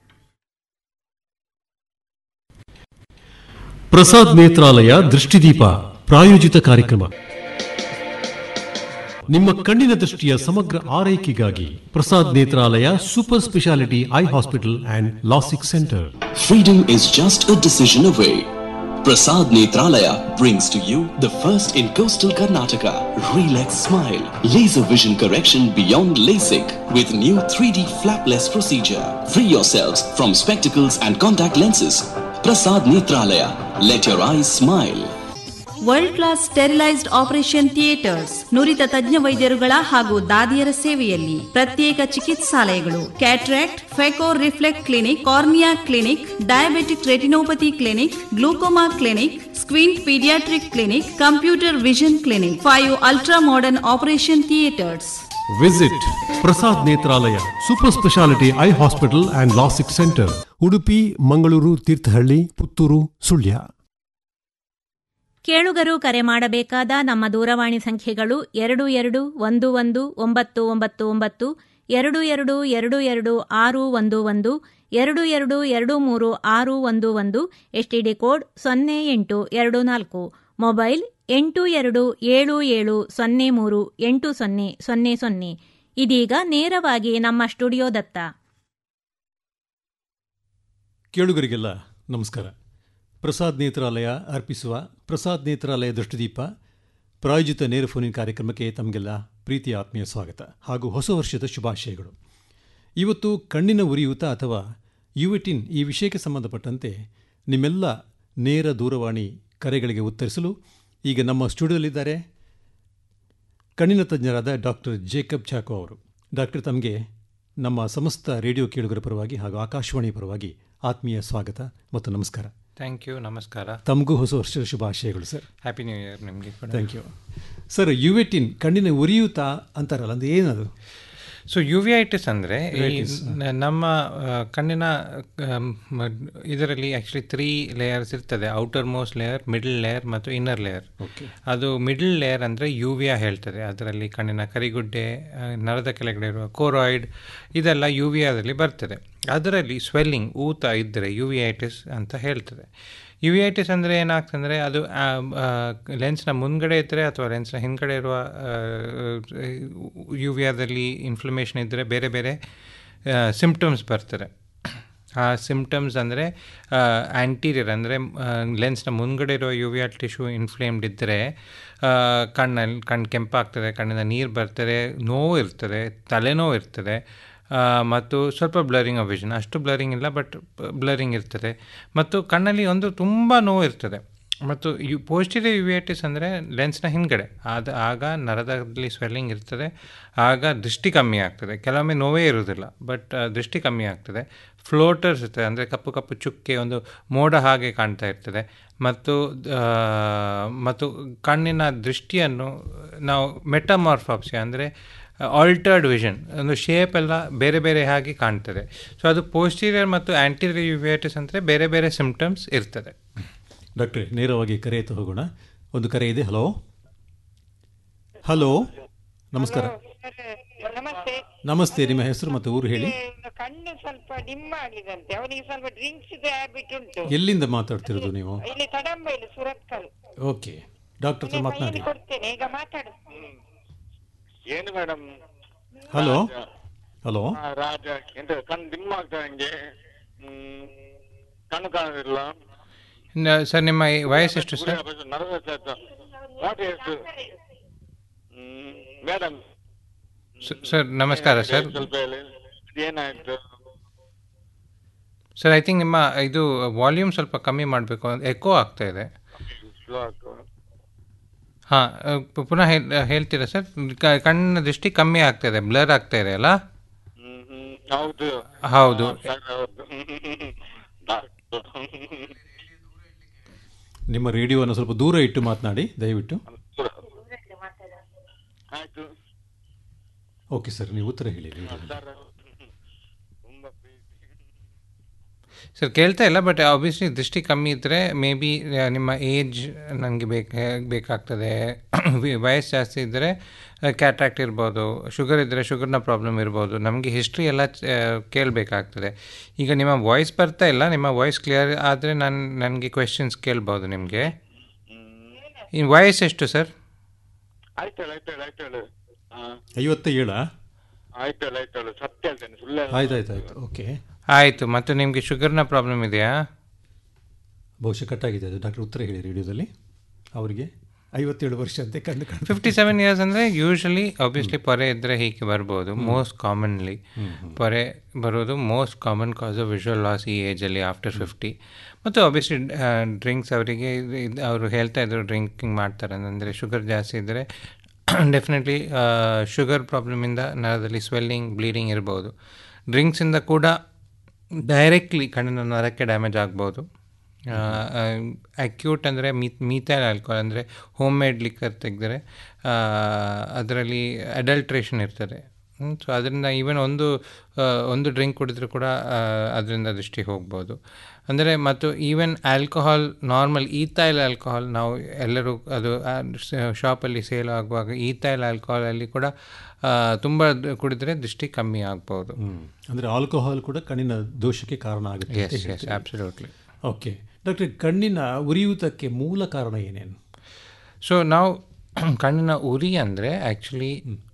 ಪ್ರಸಾದ್ ನೇತ್ರಾಲಯ ದೃಷ್ಟಿದೀಪ ಪ್ರಾಯೋಜಿತ ಕಾರ್ಯಕ್ರಮ ನಿಮ್ಮ ಕಣ್ಣಿನ ದೃಷ್ಟಿಯ ಸಮಗ್ರ ಆರೈಕೆಗಾಗಿ Prasad Netralaya super speciality eye hospital and LASIK centre Freedom is just a decision away. Prasad Netralaya brings to you the first in coastal Karnataka Relax Smile Laser Vision Correction Beyond LASIK with new 3D flapless procedure. Free yourselves from spectacles and contact lenses. Prasad Netralaya. Let your eyes smile. World class sterilised operation theatres ನುರಿತ ತಜ್ಞ ವೈದ್ಯರುಗಳ ಹಾಗೂ ದಾದಿಯರ ಸೇವೆಯಲ್ಲಿ ಪ್ರತ್ಯೇಕ ಚಿಕಿತ್ಸಾಲಯಗಳು cataract phaco reflect clinic cornea clinic diabetic retinopathy clinic glaucoma clinic squint paediatric clinic computer vision clinic five ultra modern operation theatres visit Prasad Netralaya super speciality eye hospital and LASIK centre Udupi Mangaluru Thirthahalli Puttur Sullia ಕೇಳುಗರು ಕರೆ ಮಾಡಬೇಕಾದ ನಮ್ಮ ದೂರವಾಣಿ ಸಂಖ್ಯೆಗಳು ಎರಡು ಎರಡು ಒಂದು ಒಂದು ಒಂಬತ್ತು ಒಂಬತ್ತು ಒಂಬತ್ತು ಎರಡು ಎರಡು ಎರಡು ಎರಡು ಆರು ಒಂದು ಒಂದು ಎರಡು ಎರಡು ಎರಡು ಮೂರು ಆರು ಒಂದು ಒಂದು ಎಸ್ಟಿಡಿ ಕೋಡ್ ಸೊನ್ನೆ ಎಂಟು ಎರಡು ನಾಲ್ಕು ಮೊಬೈಲ್ ಎಂಟು ಎರಡು ಏಳು ಏಳು ಸೊನ್ನೆ ಮೂರು ಎಂಟು ಸೊನ್ನೆ ಸೊನ್ನೆ ಸೊನ್ನೆ ಇದೀಗ ನೇರವಾಗಿ ನಮ್ಮ ಸ್ಟುಡಿಯೋದತ್ತ ಕೇಳುಗರಿಗೆಲ್ಲ ನಮಸ್ಕಾರ ಪ್ರಸಾದ್ ನೇತ್ರಾಲಯ ಅರ್ಪಿಸುವ ಪ್ರಸಾದ್ ನೇತ್ರಾಲಯ ದೃಷ್ಟಿದೀಪ ಪ್ರಾಯೋಜಿತ ನೇರ ಫೋನಿನ ಕಾರ್ಯಕ್ರಮಕ್ಕೆ ತಮಗೆಲ್ಲ ಪ್ರೀತಿಯ ಆತ್ಮೀಯ ಸ್ವಾಗತ ಹಾಗೂ ಹೊಸ ವರ್ಷದ ಶುಭಾಶಯಗಳು ಇವತ್ತು ಕಣ್ಣಿನ ಉರಿಯೂತ ಅಥವಾ ಯುವಿಟಿನ್ ಈ ವಿಷಯಕ್ಕೆ ಸಂಬಂಧಪಟ್ಟಂತೆ ನಿಮ್ಮೆಲ್ಲ ನೇರ ದೂರವಾಣಿ ಕರೆಗಳಿಗೆ ಉತ್ತರಿಸಲು ಈಗ ನಮ್ಮ ಸ್ಟುಡಿಯೋದಲ್ಲಿದ್ದಾರೆ ಕಣ್ಣಿನ ತಜ್ಞರಾದ ಡಾಕ್ಟರ್ ಜೇಕಬ್ ಚಾಕೋ ಅವರು ಡಾಕ್ಟರ್ ತಮಗೆ ನಮ್ಮ ಸಮಸ್ತ ರೇಡಿಯೋ ಕೇಳುಗರ ಪರವಾಗಿ ಹಾಗೂ ಆಕಾಶವಾಣಿ ಪರವಾಗಿ ಆತ್ಮೀಯ ಸ್ವಾಗತ ಮತ್ತು ನಮಸ್ಕಾರ ಥ್ಯಾಂಕ್ ಯು ನಮಸ್ಕಾರ ತಮಗೂ ಹೊಸ ವರ್ಷದ ಶುಭಾಶಯಗಳು ಸರ್ ಹ್ಯಾಪಿ ನ್ಯೂ ಇಯರ್ ನಿಮಗೆ ಕೂಡ ಥ್ಯಾಂಕ್ ಯು ಸರ್ ಯುವೆಟಿನ್ ಕಣ್ಣಿನ ಉರಿಯೂತ ಅಂತಾರಲ್ಲ ಅಂದ್ರೆ ಏನದು ಸೊ ಯುವಿಐಟಿಸ್ ಅಂದರೆ Uveitis, ನಮ್ಮ ಆ, ಕಣ್ಣಿನ ಆಮ್, ಮ- ಇದರಲ್ಲಿ ಆ್ಯಕ್ಚುಲಿ ತ್ರೀ ಲೇಯರ್ಸ್ ಇರ್ತದೆ outermost layer middle layer ಮತ್ತು ಇನ್ನರ್ ಲೇಯರ್ Okay. ಅದು ಮಿಡಲ್ ಲೇಯರ್ ಅಂದರೆ ಯುವಿಯಾ ಹೇಳ್ತದೆ ಅದರಲ್ಲಿ ಕಣ್ಣಿನ ಕರಿಗುಡ್ಡೆ ಆ, ನರದ ಕೆಳಗಡೆ ಇರುವ ಕೋರಾಯ್ಡ್ ಇದೆಲ್ಲ ಯುವಿಯಾದಲ್ಲಿ ಬರ್ತದೆ ಅದರಲ್ಲಿ ಸ್ವೆಲ್ಲಿಂಗ್ ಊತ ಇದ್ದರೆ ಯುವಿಐಟಿಸ್ ಅಂತ ಹೇಳ್ತದೆ ಯುವಿಐಟಿಸ್ ಅಂದರೆ ಏನಾಗ್ತಂದರೆ ಅದು ಲೆನ್ಸ್ನ ಮುಂದ್ಗಡೆ ಇದ್ದರೆ ಅಥವಾ ಲೆನ್ಸ್ನ ಹಿಂದ್ಗಡೆ ಇರುವ ಯುವಿಯಾದಲ್ಲಿ ಇನ್ಫ್ಲಮೇಷನ್ ಇದ್ದರೆ ಬೇರೆ ಬೇರೆ ಸಿಂಪ್ಟಮ್ಸ್ ಬರ್ತದೆ ಆ ಸಿಂಪ್ಟಮ್ಸ್ ಅಂದರೆ ಆ್ಯಂಟೀರಿಯರ್ ಅಂದರೆ ಲೆನ್ಸ್ನ ಮುಂದ್ಗಡೆ ಇರುವ ಯುವಿಯಲ್ ಟಿಶ್ಯೂ ಇನ್ಫ್ಲೇಮ್ಡ್ ಇದ್ದರೆ ಕಣ್ಣಲ್ಲಿ ಕಣ್ಣು ಕೆಂಪಾಗ್ತದೆ ಕಣ್ಣಿಂದ ನೀರು ಬರ್ತದೆ ನೋವು ಇರ್ತದೆ ತಲೆನೋವು ಇರ್ತದೆ ಆ, ಮತ್ತು ಸ್ವಲ್ಪ ಬ್ಲರಿಂಗ್ ಆಫ್ ವಿಷನ್ ಅಷ್ಟು ಬ್ಲರಿಂಗ್ ಇಲ್ಲ ಬಟ್ ಬ್ಲರಿಂಗ್ ಇರ್ತದೆ ಮತ್ತು ಕಣ್ಣಲ್ಲಿ ಒಂದು ತುಂಬ ನೋವು ಇರ್ತದೆ ಮತ್ತು ಯು ಪೋಸ್ಟಿರಿಯರ್ ಯುವಿಯಟಿಸ್ ಅಂದರೆ ಲೆನ್ಸ್ನ ಹಿಂದ್ಗಡೆ ಅದು ಆಗ ನರದಲ್ಲಿ ಸ್ವೆಲ್ಲಿಂಗ್ ಇರ್ತದೆ ಆಗ ದೃಷ್ಟಿ ಕಮ್ಮಿ ಆಗ್ತದೆ ಕೆಲವೊಮ್ಮೆ ನೋವೇ ಇರುವುದಿಲ್ಲ ಬಟ್ ದೃಷ್ಟಿ ಕಮ್ಮಿ ಆಗ್ತದೆ ಫ್ಲೋಟರ್ಸ್ ಇರ್ತದೆ ಅಂದರೆ ಕಪ್ಪು ಕಪ್ಪು ಚುಕ್ಕೆ ಒಂದು ಮೋಡ ಹಾಗೆ ಕಾಣ್ತಾ ಇರ್ತದೆ ಮತ್ತು ಆ, ಮತ್ತು ಕಣ್ಣಿನ ದೃಷ್ಟಿಯನ್ನು ನಾವು ಮೆಟಮಾರ್ಫಾಪ್ಸಿ ಅಂದರೆ ಆಲ್ಟರ್ಡ್ ವಿಷನ್ ಒಂದು ಶೇಪ್ ಎಲ್ಲ ಬೇರೆ ಬೇರೆ ಹಾಗೆ ಕಾಣ್ತದೆ ಸೊ ಅದು ಪೋಸ್ಟೀರಿಯರ್ ಮತ್ತು ಆ್ಯಂಟೀರಿಯರ್ ಯುವಿಯಟಿಸ್ ಅಂದರೆ ಬೇರೆ ಬೇರೆ ಸಿಂಪ್ಟಮ್ಸ್ ಇರ್ತದೆ ಡಾಕ್ಟ್ರೆ ನೇರವಾಗಿ ಕರೆ ಎತ್ತು ಹೋಗೋಣ ಒಂದು ಕರೆ ಇದೆ ಹಲೋ ಹಲೋ ನಮಸ್ಕಾರ ನಮಸ್ತೆ ನಮಸ್ತೆ ನಿಮ್ಮ ಹೆಸರು ಮತ್ತು ಊರು ಹೇಳಿ ಒಂದು ಕಣ್ಣು ಸ್ವಲ್ಪ ಡಿಮ್ ಆಗಿದಂತೆ ಅವನಿಗೆ ಸ್ವಲ್ಪ ಡ್ರಿಂಕ್ಸ್ ಹ್ಯಾಬಿಟ್ ಉಂಟು ಎಲ್ಲಿಂದ ಮಾತಾಡ್ತಿರೋದು ನೀವು ಇಲ್ಲಿ ತಡಂಬೈಲು ಸುರತ್ಕಲ್ ಓಕೆ ಡಾಕ್ಟರ್ ಹತ್ರ ಮಾತನಾಡಿ ಕೊಡ್ತೇನೆ ಈಗ ಮಾತಾಡು ಏನು ಮೇಡಮ್ ಹಲೋ ಹಲೋ ರಾಜ ಎಂತ ಕಣ್ಣು ದಿಮ್ಮ ಆಗ್ತದೆ ನಂಗೆ ಹ್ಮ್, ಕಣ್ಣು ಕಾಣೋದಿಲ್ಲ ನ- ಸರ್ ನಿಮ್ಮ ವಯಸ್ಸು ಎಷ್ಟು ಸರ್ ನರ್ವಸ್ ಆಯ್ತು ವಾಟ್ ಎಷ್ಟು ಮೇಡಮ್ ಸ- ಸರ್ ನಮಸ್ಕಾರ ಸರ್ ಸ್ವಲ್ಪ ಹೇಳಿ ಏನಾಯ್ತು ಸರ್ ಐ ಥಿಂಕ್ ನಿಮ್ಮ ಇದು ವಾಲ್ಯೂಮ್ ಸ್ವಲ್ಪ ಕಮ್ಮಿ ಮಾಡಬೇಕು ಎಕೋ ಆಗ್ತಾ ಇದೆ ಸ್ಲೋ ಆಗ್ತದೆ ಹಾಂ ಪುನಃ ಹೇಳ್- ಹೇಳ್ತೀರಾ ಸರ್ ಕ- ಕಣ್ಣಿನ ದೃಷ್ಟಿ ಕಮ್ಮಿ ಆಗ್ತಾ ಇದೆ ಬ್ಲರ್ ಆಗ್ತಾ ಇದೆ ಅಲ್ಲ ಹ್ಮ್ ಹ್ಮ್ ಹೌದು ಹೌದು ಹಾ, ಸರಿ, ಹೌದು ಡಾಕ್ಟರ್. ನಿಮ್ಮ ರೇಡಿಯೋವನ್ನು ಸ್ವಲ್ಪ ದೂರ ಇಟ್ಟು ಮಾತನಾಡಿ ದಯವಿಟ್ಟು ಆಯ್ತು ಓಕೆ ಸರ್ ನೀವು ಉತ್ತರ ಹೇಳಿ ರೇಡಿಯೋದಲ್ಲಿ. ಸರ್ ತುಂಬಾ ಪ್ರೀತಿ ಸರ್ ಕೇಳ್ತಾ ಇಲ್ಲ ಬಟ್ ಆಬ್ವಿಯಸ್ಲಿ ದೃಷ್ಟಿ ಕಮ್ಮಿ ಇದ್ದರೆ ಮೇ ಬಿ ನಿಮ್ಮ ಏಜ್ ನನಗೆ ಬೇಕು ಬೇಕಾಗ್ತದೆ ವಯಸ್ಸು ಜಾಸ್ತಿ ಇದ್ದರೆ ಕ್ಯಾಟ್ರಾಕ್ಟ್ ಇರ್ಬೋದು ಶುಗರ್ ಇದ್ದರೆ ಶುಗರ್ನ ಪ್ರಾಬ್ಲಮ್ ಇರ್ಬೋದು ನಮಗೆ ಹಿಸ್ಟ್ರಿ ಎಲ್ಲ ಕೇಳಬೇಕಾಗ್ತದೆ ಈಗ ನಿಮ್ಮ ವಾಯ್ಸ್ ಬರ್ತಾ ಇಲ್ಲ ನಿಮ್ಮ ವಾಯ್ಸ್ ಕ್ಲಿಯರ್ ಆದರೆ ನಾನು ನನಗೆ ಕ್ವೆಶನ್ಸ್ ಕೇಳ್ಬೋದು ನಿಮಗೆ ಇನ್ನು ವಯಸ್ಸು ಎಷ್ಟು ಸರ್ ಆಯ್ತೇಳು ಆಯ್ತೇಳು ಆಯ್ತೇಳು ಹಾ ಐವತ್ತ ಏಳ ಆಯ್ತೇಳು ಆಯ್ತೇಳು ಸತ್ಯ ಹೇಳ್ತೇನೆ ಸುಳ್ಳು ಆಯ್ತು ಆಯ್ತು ಆಯ್ತು ಓಕೆ ಆಯಿತು ಮತ್ತು ನಿಮಗೆ ಶುಗರ್ನ ಪ್ರಾಬ್ಲಮ್ ಇದೆಯಾ ಬಹುಶಃ ಕಟ್ಟಾಗಿದೆ ಅದು ಡಾಕ್ಟರ್ ಉತ್ತರ ಹೇಳಿ ರೇಡಿಯೋದಲ್ಲಿ ಅವರಿಗೆ ಐವತ್ತೇಳು ವರ್ಷ ಅಂತೆ ಕಂಡು ಕಂಡು ಫಿಫ್ಟಿ ಸೆವೆನ್ ಇಯರ್ಸ್ ಅಂದರೆ ಯೂಶ್ವಲಿ ಆಬ್ವಿಯಸ್ಲಿ ಪೊರೆ ಇದ್ದರೆ ಹೀಗೆ ಬರ್ಬೋದು ಮೋಸ್ಟ್ ಕಾಮನ್ಲಿ ಪೊರೆ ಬರೋದು most common cause of visual loss ಈ ಏಜಲ್ಲಿ ಆಫ್ಟರ್ ಫಿಫ್ಟಿ ಮತ್ತು ಆಬ್ವಿಯಸ್ಲಿ ಡ್ರಿಂಕ್ಸ್ ಅವರಿಗೆ ಅವರು ಹೇಳ್ತಾ ಇದ್ರು ಡ್ರಿಂಕಿಂಗ್ ಮಾಡ್ತಾರೆ ಅಂದರೆ ಶುಗರ್ ಜಾಸ್ತಿ ಇದ್ದರೆ ಡೆಫಿನೆಟ್ಲಿ ಶುಗರ್ ಪ್ರಾಬ್ಲಮಿಂದ ನರದಲ್ಲಿ ಸ್ವೆಲ್ಲಿಂಗ್ ಬ್ಲೀಡಿಂಗ್ ಇರ್ಬೋದು ಡ್ರಿಂಕ್ಸಿಂದ ಕೂಡ ಡೈರೆಕ್ಟ್ಲಿ ಕಣ್ಣಿನ ನರಕ್ಕೆ ಡ್ಯಾಮೇಜ್ ಆಗ್ಬೋದು ಅಕ್ಯೂಟ್ ಅಂದರೆ ಮೀ ಮೀಥೈಲ್ ಆಲ್ಕೋಹಾಲ್ ಅಂದರೆ ಹೋಮ್ ಮೇಡ್ ಲಿಕ್ಕರ್ ತೆಗೆದರೆ ಅದರಲ್ಲಿ ಅಡಲ್ಟ್ರೇಷನ್ ಇರ್ತದೆ ಸೊ ಅದರಿಂದ ಈವನ್ ಒಂದು ಒಂದು ಡ್ರಿಂಕ್ ಕುಡಿದ್ರೂ ಕೂಡ ಅದರಿಂದ ದೃಷ್ಟಿ ಹೋಗ್ಬೋದು ಅಂದರೆ ಮತ್ತು even alcohol normal ethyl alcohol ನಾವು ಎಲ್ಲರೂ ಅದು ಶಾಪಲ್ಲಿ ಸೇಲ್ ಆಗುವಾಗ ಈಥೈಲ್ ಆಲ್ಕೋಹಾಲಲ್ಲಿ ಕೂಡ ತುಂಬ ಕುಡಿದ್ರೆ ದೃಷ್ಟಿ ಕಮ್ಮಿ ಆಗ್ಬೋದು ಅಂದರೆ ಆಲ್ಕೋಹಾಲ್ ಕೂಡ ಕಣ್ಣಿನ ದೋಷಕ್ಕೆ ಕಾರಣ ಆಗುತ್ತೆ ಅಂತ ಎಸ್ ಎಸ್ ಹೇಳ್ತೀರಿ. ಆಬ್ಸಲ್ಯೂಟ್ಲಿ ಓಕೆ ಡಾಕ್ಟರ್ ಕಣ್ಣಿನ ಉರಿಯೂತಕ್ಕೆ ಮೂಲ ಕಾರಣ ಏನೇನು ಸೊ ನಾವು ಕಣ್ಣಿನ ಉರಿ ಅಂದರೆ ಆ್ಯಕ್ಚುಲಿ